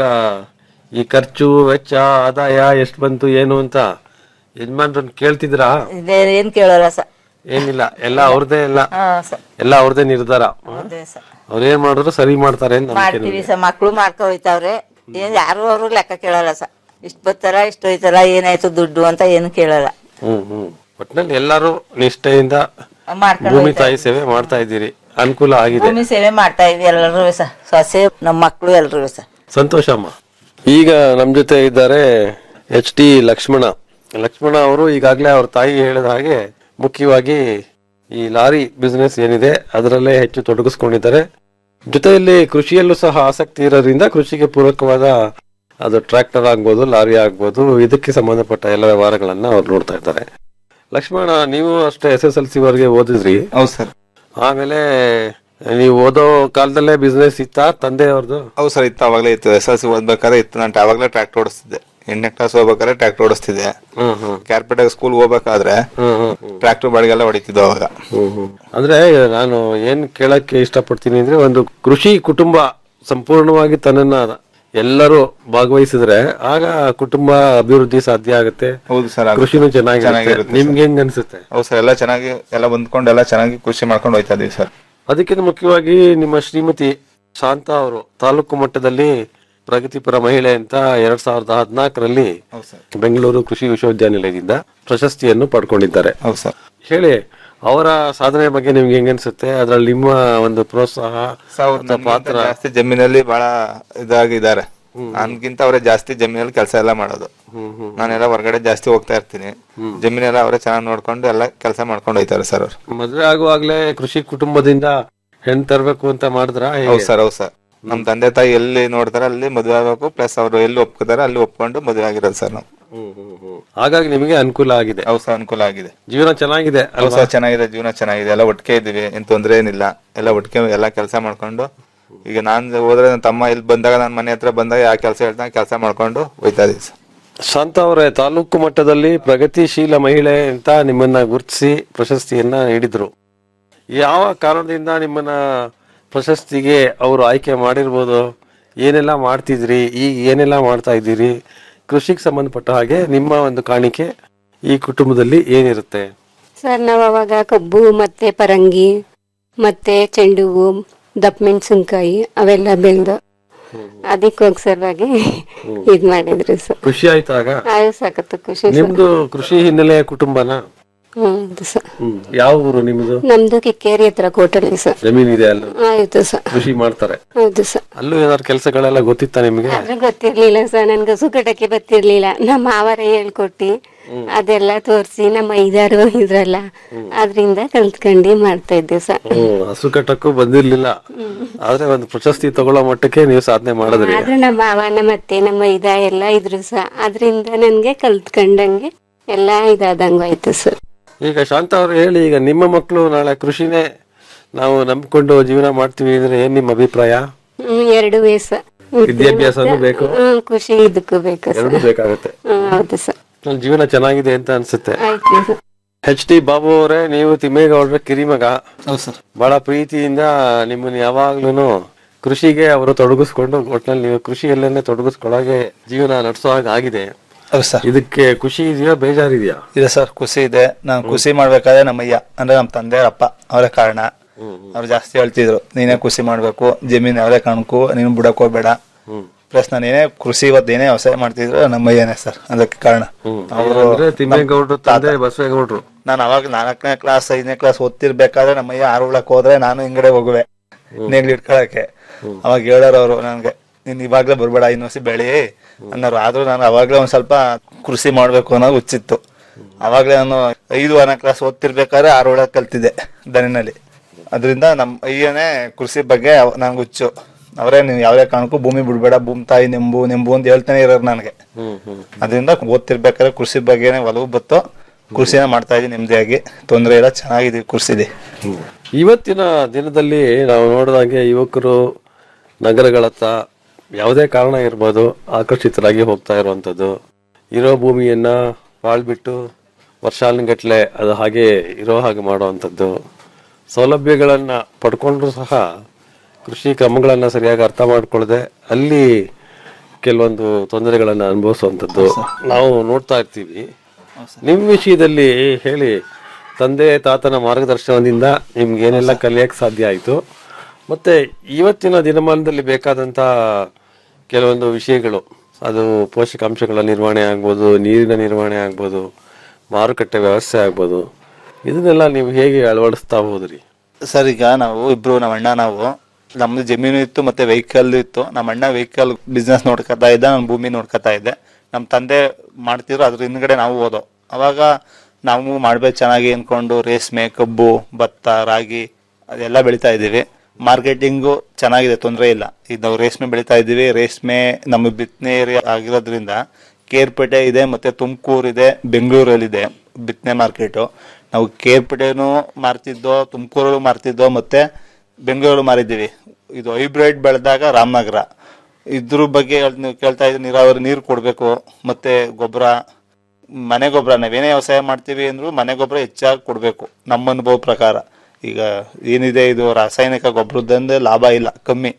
ಈ ಖರ್ಚು ವೆಚ್ಚ ಆದಾಯ ಎಷ್ಟು ಬಂತು ಏನು ಅಂತ ಯಜಮಾನ್ರನ್ನ ಕೇಳ್ತಿದ್ರಾ ಇದೇ ಏನ್ ಕೇಳಲ್ಲ ಸರ್ ಏನಿಲ್ಲ ಎಲ್ಲ ಅವ್ರದೇ ಎಲ್ಲ ಹಾ ಸರ್ ಎಲ್ಲ ಅವ್ರದೇ ನಿರ್ಧಾರ ಅದೇ ಸರ್ ಅವ್ರೇನ್ ಮಾಡಿದ್ರು ಸರಿ ಮಾಡ್ತಾರೆ ಅಂತ ನಂಬಿಕೆ ಮಾಡ್ತೀವಿ ನಿಮ್ಗೆ. ಸರ್ ಮಕ್ಳು ಮಾಡ್ಕೊ ಹೋಯ್ತಾವ್ರೆ ಏನ್ ಯಾರು ಅವ್ರು ಲೆಕ್ಕ ಕೇಳಲ್ಲ ಸರ್ ಇಷ್ಟ ಬರ್ತಾರ ಇಷ್ಟ ಹೋಯ್ತಾರ ಏನಾಯ್ತು ದುಡ್ಡು ಅಂತ ಏನು ಕೇಳಲ್ಲ ಹ್ಮ್ ಹ್ಮ್ ಒಟ್ನಲ್ಲಿ ಎಲ್ಲಾರು ನಿಷ್ಠೆಯಿಂದ ಮಾಡ್ಕೊಂಡು ಭೂಮಿ ಹೋಯ್ತಾರೆ. ತಾಯಿ ಸೇವೆ ಮಾಡ್ತಾ ಇದ್ದೀರಿ ಅನುಕೂಲ ಆಗಿದೆ ಭೂಮಿ ಸೇವೆ ಮಾಡ್ತಾ ಇದ್ವಿ ಎಲ್ಲರೂ ಸರ್ ಸೊಸೆ ನಮ್ಮ ಮಕ್ಳು ಎಲ್ರು ಸರ್ ಸಂತೋಷಮ್ಮ ಈಗ ನಮ್ ಜೊತೆ ಇದ್ದಾರೆ ಎಚ್ ಟಿ ಲಕ್ಷ್ಮಣ ಲಕ್ಷ್ಮಣ ಅವರು ಈಗಾಗಲೇ ಅವ್ರ ತಾಯಿ ಹೇಳಿದ ಹಾಗೆ ಮುಖ್ಯವಾಗಿ ಈ ಲಾರಿ ಬಿಸ್ನೆಸ್ ಏನಿದೆ ಅದರಲ್ಲೇ ಹೆಚ್ಚು ತೊಡಗಿಸ್ಕೊಂಡಿದ್ದಾರೆ ಜೊತೆಯಲ್ಲಿ ಕೃಷಿಯಲ್ಲೂ ಸಹ ಆಸಕ್ತಿ ಇರೋದ್ರಿಂದ ಕೃಷಿಗೆ ಪೂರಕವಾದ ಅದು ಟ್ರ್ಯಾಕ್ಟರ್ ಆಗ್ಬೋದು ಲಾರಿ ಆಗ್ಬೋದು ಇದಕ್ಕೆ ಸಂಬಂಧಪಟ್ಟ ಎಲ್ಲ ವ್ಯವಹಾರಗಳನ್ನ ಅವ್ರು ನೋಡ್ತಾ ಇದ್ದಾರೆ ಲಕ್ಷ್ಮಣ ನೀವು ಅಷ್ಟೇ ಎಸ್ ಎಸ್ ಎಲ್ ಸಿ ವರೆಗೆ ಓದಿದ್ರಿ ಹೌದು ಸರ್ ಆಮೇಲೆ ನೀವು ಓದೋ ಕಾಲದಲ್ಲೇ ಬಿಸ್ನೆಸ್ ಇತ್ತಾ ತಂದೆ ಅವ್ರದ್ದು ಹೌದು ಸರ್ ಇತ್ತು ಅವಾಗಲೇ ಇತ್ತು ಎಸ್ ಎಲ್ ಸಿ ಓದ್ಬೇಕಾದ್ರೆ ಇತ್ತು ನಾನು ಅವಾಗಲೇ ಟ್ರ್ಯಾಕ್ಟರ್ ಓಡಿಸ್ತಿದ್ದೆ ಎಂಟನೇ ಕ್ಲಾಸ್ ಹೋಗ್ಬೇಕಾದ್ರೆ ಟ್ರ್ಯಾಕ್ಟರ್ ಓಡಿಸ್ತಿದ್ದೆ ಹ್ಮ್ ಹ್ಮ್ ಕ್ಯಾರ್ಪೇಟೆಗೆ ಸ್ಕೂಲ್ ಹೋಗ್ಬೇಕಾದ್ರೆ ಹ್ಮ್ ಹ್ಮ್ ಟ್ರ್ಯಾಕ್ಟರ್ ಬಾಡಿಗೆಲ್ಲ ಹೊಡಿತಿದ್ವು ಅವಾಗ ಅಂದ್ರೆ ನಾನು ಏನ್ ಕೇಳಕ್ಕೆ ಇಷ್ಟಪಡ್ತೀನಿ ಅಂದ್ರೆ ಒಂದು ಕೃಷಿ ಕುಟುಂಬ ಸಂಪೂರ್ಣವಾಗಿ ತನ್ನನ್ನ ಎಲ್ಲರೂ ಭಾಗವಹಿಸಿದ್ರೆ ಆಗ ಕುಟುಂಬ ಅಭಿವೃದ್ಧಿ ಸಾಧ್ಯ ಆಗುತ್ತೆ ಹೌದು ಸರ್ ಕೃಷಿನೂ ಚೆನ್ನಾಗಿರುತ್ತೆ ಚೆನ್ನಾಗಿರುತ್ತೆ ನಿಮ್ಗೆ ಹೆಂಗ್ ಅನ್ಸುತ್ತೆ ಹೌದು ಸರ್ ಎಲ್ಲ ಚೆನ್ನಾಗಿ ಎಲ್ಲ ಹೊಂದ್ಕೊಂಡು ಎಲ್ಲ ಚೆನ್ನಾಗಿ ಕೃಷಿ ಮಾಡ್ಕೊಂಡು ಹೋಯ್ತಾ ಇದೀವಿ ಸರ್ ಅದಕ್ಕಿಂತ ಮುಖ್ಯವಾಗಿ ನಿಮ್ಮ ಶ್ರೀಮತಿ ಶಾಂತ ಅವರು ತಾಲೂಕು ಮಟ್ಟದಲ್ಲಿ ಪ್ರಗತಿಪರ ಮಹಿಳೆ ಅಂತ ಎರಡ್ ಸಾವಿರದ ಹದಿನಾಲ್ಕರಲ್ಲಿ ಬೆಂಗಳೂರು ಕೃಷಿ ವಿಶ್ವವಿದ್ಯಾನಿಲಯದಿಂದ ಪ್ರಶಸ್ತಿಯನ್ನು ಪಡ್ಕೊಂಡಿದ್ದಾರೆ ಹೌದು ಸರ್ ಹೇಳಿ ಅವರ ಸಾಧನೆ ಬಗ್ಗೆ ನಿಮ್ಗೆ ಹೆಂಗ್ ಅನ್ಸುತ್ತೆ ಅದ್ರಲ್ಲಿ ನಿಮ್ಮ ಒಂದು ಪ್ರೋತ್ಸಾಹ ಅವ್ರು ಅಥವಾ ಪಾತ್ರ ಜಾಸ್ತಿ ಜಮೀನಲ್ಲಿ ಬಹಳ ಇದಾಗಿದ್ದಾರೆ ನನ್ಗಿಂತ ಅವರೇ ಜಾಸ್ತಿ ಜಮೀನಲ್ಲಿ ಕೆಲಸ ಎಲ್ಲ ಮಾಡೋದು ನಾನೆಲ್ಲ ಹೊರಗಡೆ ಜಾಸ್ತಿ ಹೋಗ್ತಾ ಇರ್ತೀನಿ ಜಮೀನೆಲ್ಲ ಅವರೇ ಚೆನ್ನಾಗಿ ನೋಡ್ಕೊಂಡು ಎಲ್ಲ ಕೆಲಸ ಮಾಡ್ಕೊಂಡು ಹೋಯ್ತಾರೆ ಸರ್ ಅವ್ರು ಮದ್ವೆ ಆಗುವಾಗ್ಲೇ ಕೃಷಿ ಕುಟುಂಬದಿಂದ ಹೆಣ್ ತರ್ಬೇಕು ಅಂತ ಮಾಡಿದ್ರ ಹೌದು ಸರ್ ಹೌದು ಸರ್ ನಮ್ ತಂದೆ ತಾಯಿ ಎಲ್ಲಿ ನೋಡ್ತಾರೆ ಅಲ್ಲಿ ಮದುವೆ ಆಗ್ಬೇಕು ಪ್ಲಸ್ ಅವರು ಎಲ್ಲಿ ಒಪ್ಕೋತಾರೆ ಅಲ್ಲಿ ಒಪ್ಕೊಂಡು ಮದುವೆ ಆಗಿರೋದು ಸರ್ ನಾವು ಹಾಗಾಗಿ ನಿಮಗೆ ಅನುಕೂಲ ಆಗಿದೆ ಹೌದು ಸರ್ ಅನುಕೂಲ ಆಗಿದೆ ಜೀವನ ಚೆನ್ನಾಗಿದೆ ಹೌದು ಅಲ್ವಾ ಸರ್ ಚೆನ್ನಾಗಿದೆ ಜೀವನ ಚೆನ್ನಾಗಿದೆ ಎಲ್ಲ ಒಟ್ಟಿಗೆ ಇದೀವಿ ಏನ್ ತೊಂದ್ರೆ ಏನಿಲ್ಲ ಎಲ್ಲ ಒಟ್ಟಿಗೆ ಎಲ್ಲ ಕೆಲಸ ಮಾಡ್ಕೊಂಡು ಈಗ ನಾನ್ ಹೋದ್ರೆ ನನ್ನ ತಮ್ಮ ಇಲ್ಲಿ ಬಂದಾಗ ನನ್ನ ಮನೆ ಹತ್ರ ಬಂದಾಗ ಯಾವ ಕೆಲಸ ಹೇಳ್ತಾನೆ ಕೆಲಸ ಮಾಡ್ಕೊಂಡು ಹೋಯ್ತಾ ಇದೀವಿ ಸರ್ ಶಾಂತ ಅವರೇ ತಾಲೂಕು ಮಟ್ಟದಲ್ಲಿ ಪ್ರಗತಿಶೀಲ ಮಹಿಳೆ ಅಂತ ನಿಮ್ಮನ್ನ ಗುರುತಿಸಿ ಪ್ರಶಸ್ತಿಯನ್ನ ನೀಡಿದ್ರು ಯಾವ ಕಾರಣದಿಂದ ನಿಮ್ಮನ್ನ ಪ್ರಶಸ್ತಿಗೆ ಅವರು ಆಯ್ಕೆ ಮಾಡಿರ್ಬೋದು ಏನೆಲ್ಲ ಮಾಡ್ತಿದ್ರಿ ಈಗ ಏನೆಲ್ಲ ಮಾಡ್ತಾ ಇದ್ದೀರಿ ಕೃಷಿಗೆ ಸಂಬಂಧಪಟ್ಟ ಹಾಗೆ ನಿಮ್ಮ ಒಂದು ಕಾಣಿಕೆ ಈ ಕುಟುಂಬದಲ್ಲಿ ಏನಿರುತ್ತೆ ಸರ್ ನಾವು ಅವಾಗ ಕಬ್ಬು ಮತ್ತೆ ಪರಂಗಿ ಮತ್ತೆ ಚೆಂಡು ಹೂವು ದಪ್ಪ ಮೆಣಸಿನ್ಕಾಯಿ ಅವೆಲ್ಲ ಬೆಳೆದು ಅದಕ್ಕೋಸ್ಕರವಾಗಿ ಇದ್ ಮಾಡಿದ್ರಿ ಸರ್ ಖುಷಿ ಆಯ್ತಾಗ ಆಯು ಸಾಕತ್ತು ಖುಷಿ ಸರ್ ನಿಮ್ದು ಕೃಷಿ ಹಿನ್ನೆಲೆಯ ಕುಟುಂಬನ ಹ್ಮ್ ಹೌದು ಸರ್ ಹ್ಮ್ ಯಾವ ಊರು ನಿಮ್ದು ನಮ್ದು ಕಿಕ್ಕೇರಿ ಹತ್ರ ಕೋಟಲಿ ಸರ್ ಜಮೀನ್ ಇದೆ ಅಲ್ಲೂ ಆಯ್ತು ಸರ್ ಕೃಷಿ ಮಾಡ್ತಾರೆ ಹೌದು ಸರ್ ಅಲ್ಲೂ ಏನಾದ್ರು ಕೆಲಸಗಳೆಲ್ಲ ಗೊತ್ತಿತ್ತಾ ನಿಮ್ಗೆ ಆದ್ರೆ ಗೊತ್ತಿರ್ಲಿಲ್ಲ ಸರ್ ನನ್ಗೆ ಹಸು ಕಟ್ಟಕ್ಕೆ ಬರ್ತಿರ್ಲಿಲ್ಲ ನಮ್ಮ ಮಾವರ ಹೇಳ್ಕೊಟ್ಟಿ ಅದೆಲ್ಲ ತೋರಿಸಿ ನಮ್ಮ ಐದಾರು ಇದ್ರಲ್ಲ ಅದ್ರಿಂದ ಕಲ್ತ್ಕೊಂಡಿ ಮಾಡ್ತಾ ಇದ್ದೆ ಸರ್ ಹ್ಮ್ ಹಸು ಕಟ್ಟಕ್ಕೂ ಬಂದಿರ್ಲಿಲ್ಲ ಆದ್ರೆ ಒಂದು ಪ್ರಶಸ್ತಿ ತಗೊಳ್ಳೋ ಮಟ್ಟಕ್ಕೆ ನೀವು ಸಾಧನೆ ಮಾಡಿದ್ರಿ ಆದ್ರೆ ನಮ್ಮ ಮಾವ ನಮ್ಮ ಅತ್ತೆ ನಮ್ಮ ಇದ ಎಲ್ಲ ಇದ್ರು ಸಹ ಅದ್ರಿಂದ ನನ್ಗೆ ಕಲ್ತ್ಕೊಂಡಂಗೆ ಎಲ್ಲ ಇದಾದಂಗ ಆಯ್ತು ಸರ್ ಈಗ ಶಾಂತ ಅವ್ರು ಹೇಳಿ ಈಗ ನಿಮ್ಮ ಮಕ್ಕಳು ನಾಳೆ ಕೃಷಿನೇ ನಾವು ನಂಬಿಕೊಂಡು ಜೀವನ ಮಾಡ್ತೀವಿ ಅಂದ್ರೆ ಏನ್ ನಿಮ್ಮ ಅಭಿಪ್ರಾಯ ಹ್ಮ್ ಎರಡು ವೇಸ ವಿದ್ಯಾಭ್ಯಾಸನೂ ಬೇಕು ಹ್ಮ್ ಖುಷಿ ಇದಕ್ಕೂ ಬೇಕು ಸರ್ ಎರಡು ಬೇಕಾಗುತ್ತೆ ಹ್ಮ್ ಹೌದು ಸರ್ ನನ್ ಜೀವನ ಚೆನ್ನಾಗಿದೆ ಅಂತ ಅನ್ಸುತ್ತೆ ಆಯ್ತು ಸರ್ ಎಚ್ ಟಿ ಬಾಬು ಅವರೇ ನೀವು ತಿಮ್ಮೇಗೌಡರ ಕಿರಿಮಗ ಬಹಳ ಪ್ರೀತಿಯಿಂದ ನಿಮ್ಮನ್ನ ಯಾವಾಗ್ಲೂ ಕೃಷಿಗೆ ಅವರು ತೊಡಗಿಸ್ಕೊಂಡು ಒಟ್ನಲ್ಲಿ ನೀವು ಕೃಷಿಯಲ್ಲೇನೆ ತೊಡಗಿಸ್ಕೊಳ್ಳೋಕೆ ಜೀವನ ನಡೆಸೋ ಹಾಗೆ ಆಗಿದೆ ಇದಕ್ಕೆ ಖುಷಿ ಇದೆಯಾ ಬೇಜಾರಿದೆಯಾ ಇದೆ ಸರ್ ಖುಷಿ ಇದೆ ನಾನು ಖುಷಿ ಮಾಡ್ಬೇಕಾದ್ರೆ ನಮ್ಮಯ್ಯ ಅಂದ್ರೆ ನಮ್ಮ ತಂದೆ ಅಪ್ಪ ಅವರೇ ಕಾರಣ ಅವ್ರು ಜಾಸ್ತಿ ಹೇಳ್ತಿದ್ರು ನೀನೇ ಖುಷಿ ಮಾಡ್ಬೇಕು ಜಮೀನ್ ಅವರೇ ಕಣ್ಕು ನೀನು ಬಿಡಕ್ ಹೋಗ್ಬೇಡ ಪ್ಲಸ್ ನಾನು ಏನೇ ಕೃಷಿ ಇವತ್ತು ಏನೇ ವ್ಯವಸಾಯ ಮಾಡ್ತಿದ್ರು ನಮ್ಮಯ್ಯನೇ ಸರ್ ಅದಕ್ಕೆ ಕಾರಣ ಅವರು ಅಂದ್ರೆ ತಿಮ್ಮೇಗೌಡರು ತಂದೆ ಬಸವೇಗೌಡರು ನಾನು ಅವಾಗ ನಾಲ್ಕನೇ ಕ್ಲಾಸ್ ಐದನೇ ಕ್ಲಾಸ್ ಓದ್ತಿರ್ಬೇಕಾದ್ರೆ ನಮ್ಮಯ್ಯ ಆರು ಉಳಕ್ ಹೋದ್ರೆ ನಾನು ಹಿಂಗಡೆ ಹೋಗುವೆ ನೇಗ್ಲು ಇಟ್ಕೊಳಕ್ಕೆ ಅವಾಗ ಹೇಳೋರು ಅವರು ನನ್ಗೆ ನೀನ್ ಇವಾಗ್ಲೇ ಬರ್ಬೇಡ ಇನ್ನೊಸಿ ಬೆಳಿ ಅನ್ನೋರು ಆದ್ರೂ ನಾನು ಅವಾಗ್ಲೇ ಒಂದ್ ಸ್ವಲ್ಪ ಕೃಷಿ ಮಾಡ್ಬೇಕು ಅನ್ನೋದು ಹುಚ್ಚಿತ್ತು ಅವಾಗ್ಲೇ ನಾನು ಐದು ಆರನೇ ಕ್ಲಾಸ್ ಓದ್ತಿರ್ಬೇಕಾದ್ರೆ ಆರೋಳ ಕಲ್ತಿದ್ದೆ ದನಿನಲ್ಲಿ ಅದರಿಂದ ನಮ್ ಅಯ್ಯನೇ ಕೃಷಿ ಬಗ್ಗೆ ನಂಗೆ ಹುಚ್ಚು ಅವರೇ ನೀವು ಯಾವುದೇ ಕಾರಣಕ್ಕೂ ಭೂಮಿ ಬಿಡ್ಬೇಡ ಭೂಮಿ ತಾಯಿ ನೆಂಬು ನೆಂಬು ಅಂತ ಹೇಳ್ತಾನೆ ಇರೋರು ನನಗೆ ಅದರಿಂದ ಓದ್ತಿರ್ಬೇಕಾದ್ರೆ ಕೃಷಿ ಬಗ್ಗೆನೇ ಒಲವು ಬತ್ತು ಕೃಷಿನ ಮಾಡ್ತಾ ಇದೀವಿ ನೆಮ್ಮದಿಯಾಗಿ ತೊಂದರೆ ಇಲ್ಲ ಚೆನ್ನಾಗಿದೆ ಕೃಷಿದೆ ಇವತ್ತಿನ ದಿನದಲ್ಲಿ ನಾವು ನೋಡಿದಾಗೆ ಯುವಕರು ನಗರಗಳತ್ತ ಯಾವುದೇ ಕಾರಣ ಇರ್ಬೋದು ಆಕರ್ಷಿತರಾಗಿ ಹೋಗ್ತಾ ಇರುವಂಥದ್ದು ಇರೋ ಭೂಮಿಯನ್ನ ಬಾಳ್ಬಿಟ್ಟು ವರ್ಷಾನುಗಟ್ಲೆ ಅದು ಹಾಗೆ ಇರೋ ಹಾಗೆ ಮಾಡುವಂಥದ್ದು ಸೌಲಭ್ಯಗಳನ್ನ ಪಡ್ಕೊಂಡ್ರು ಸಹ ಕೃಷಿ ಕ್ರಮಗಳನ್ನ ಸರಿಯಾಗಿ ಅರ್ಥ ಮಾಡ್ಕೊಳ್ಳದೆ ಅಲ್ಲಿ ಕೆಲವೊಂದು ತೊಂದರೆಗಳನ್ನ ಅನುಭವಿಸುವಂಥದ್ದು ನಾವು ನೋಡ್ತಾ ಇರ್ತೀವಿ ನಿಮ್ಮ ವಿಷಯದಲ್ಲಿ ಹೇಳಿ ತಂದೆ ತಾತನ ಮಾರ್ಗದರ್ಶನದಿಂದ ನಿಮ್ಗೆ ಏನೆಲ್ಲ ಕಲಿಯಕ್ಕೆ ಸಾಧ್ಯ ಆಯಿತು ಮತ್ತೆ ಇವತ್ತಿನ ದಿನಮಾನದಲ್ಲಿ ಬೇಕಾದಂತ ಕೆಲವೊಂದು ವಿಷಯಗಳು ಅದು ಪೋಷಕಾಂಶಗಳ ನಿರ್ವಹಣೆ ಆಗ್ಬೋದು ನೀರಿನ ನಿರ್ವಹಣೆ ಆಗ್ಬೋದು ಮಾರುಕಟ್ಟೆ ವ್ಯವಸ್ಥೆ ಆಗ್ಬೋದು ಇದನ್ನೆಲ್ಲ ನೀವು ಹೇಗೆ ಅಳವಡಿಸ್ತಾ ಹೋದ್ರಿ ಸರ್ ಈಗ ನಾವು ಇಬ್ರು ನಮ್ಮ ಅಣ್ಣ ನಾವು ನಮ್ದು ಜಮೀನು ಇತ್ತು ಮತ್ತೆ ವೆಹಿಕಲ್ ಇತ್ತು ನಮ್ಮ ಅಣ್ಣ ವೆಹಿಕಲ್ ಬಿಸ್ನೆಸ್ ನೋಡ್ಕೊತಾ ಇದ್ದ ನಾನು ಭೂಮಿ ನೋಡ್ಕೊತಾ ಇದ್ದೆ ನಮ್ಮ ತಂದೆ ಮಾಡ್ತಿದ್ರು ಅದ್ರ ಹಿಂದ್ಗಡೆ ನಾವು ಓದೋ ಅವಾಗ ನಾವು ಮಾಡ್ಬೇಕು ಚೆನ್ನಾಗಿ ಅನ್ಕೊಂಡು ರೇಷ್ಮೆ ಕಬ್ಬು ಭತ್ತ ರಾಗಿ ಅದೆಲ್ಲ ಬೆಳಿತಾ ಇದ್ದೀವಿ ಮಾರ್ಕೆಟಿಂಗು ಚೆನ್ನಾಗಿದೆ ತೊಂದರೆ ಇಲ್ಲ ಈಗ ನಾವು ರೇಷ್ಮೆ ಬೆಳಿತಾ ಇದ್ದೀವಿ ರೇಷ್ಮೆ ನಮ್ಮ ಬಿತ್ತನೆ ಏರಿಯಾ ಆಗಿರೋದ್ರಿಂದ ಕೇರ್ಪೇಟೆ ಇದೆ ಮತ್ತೆ ತುಮಕೂರು ಇದೆ ಬೆಂಗಳೂರಲ್ಲಿದೆ ಬಿತ್ತನೆ ಮಾರ್ಕೆಟು ನಾವು ಕೇರ್ಪೇಟೆನೂ ಮಾರ್ತಿದ್ದೋ ತುಮಕೂರಲ್ಲೂ ಮಾರ್ತಿದ್ದೋ ಮತ್ತೆ ಬೆಂಗಳೂರು ಮಾರಿದ್ದೀವಿ ಇದು ಹೈಬ್ರಿಡ್ ಬೆಳೆದಾಗ ರಾಮನಗರ ಇದ್ರ ಬಗ್ಗೆ ಹೇಳ್- ನೀವು ಕೇಳ್ತಾ ಇದ್ದೀವಿ ನೀರಾವರಿ ನೀರು ಕೊಡಬೇಕು ಮತ್ತೆ ಗೊಬ್ಬರ ಮನೆ ಗೊಬ್ಬರ ನಾವೇನೇ ವ್ಯವಸಾಯ ಮಾಡ್ತೀವಿ ಅಂದ್ರೂ ಮನೆ ಗೊಬ್ಬರ ಹೆಚ್ಚಾಗಿ ಕೊಡಬೇಕು ನಮ್ಮ ಅನುಭವ ಪ್ರಕಾರ ಈಗ ಏನಿದೆ ಇದು ರಾಸಾಯನಿಕ ಗೊಬ್ಬರದಂದ್ರೆ ಲಾಭ ಇಲ್ಲ ಕಮ್ಮಿ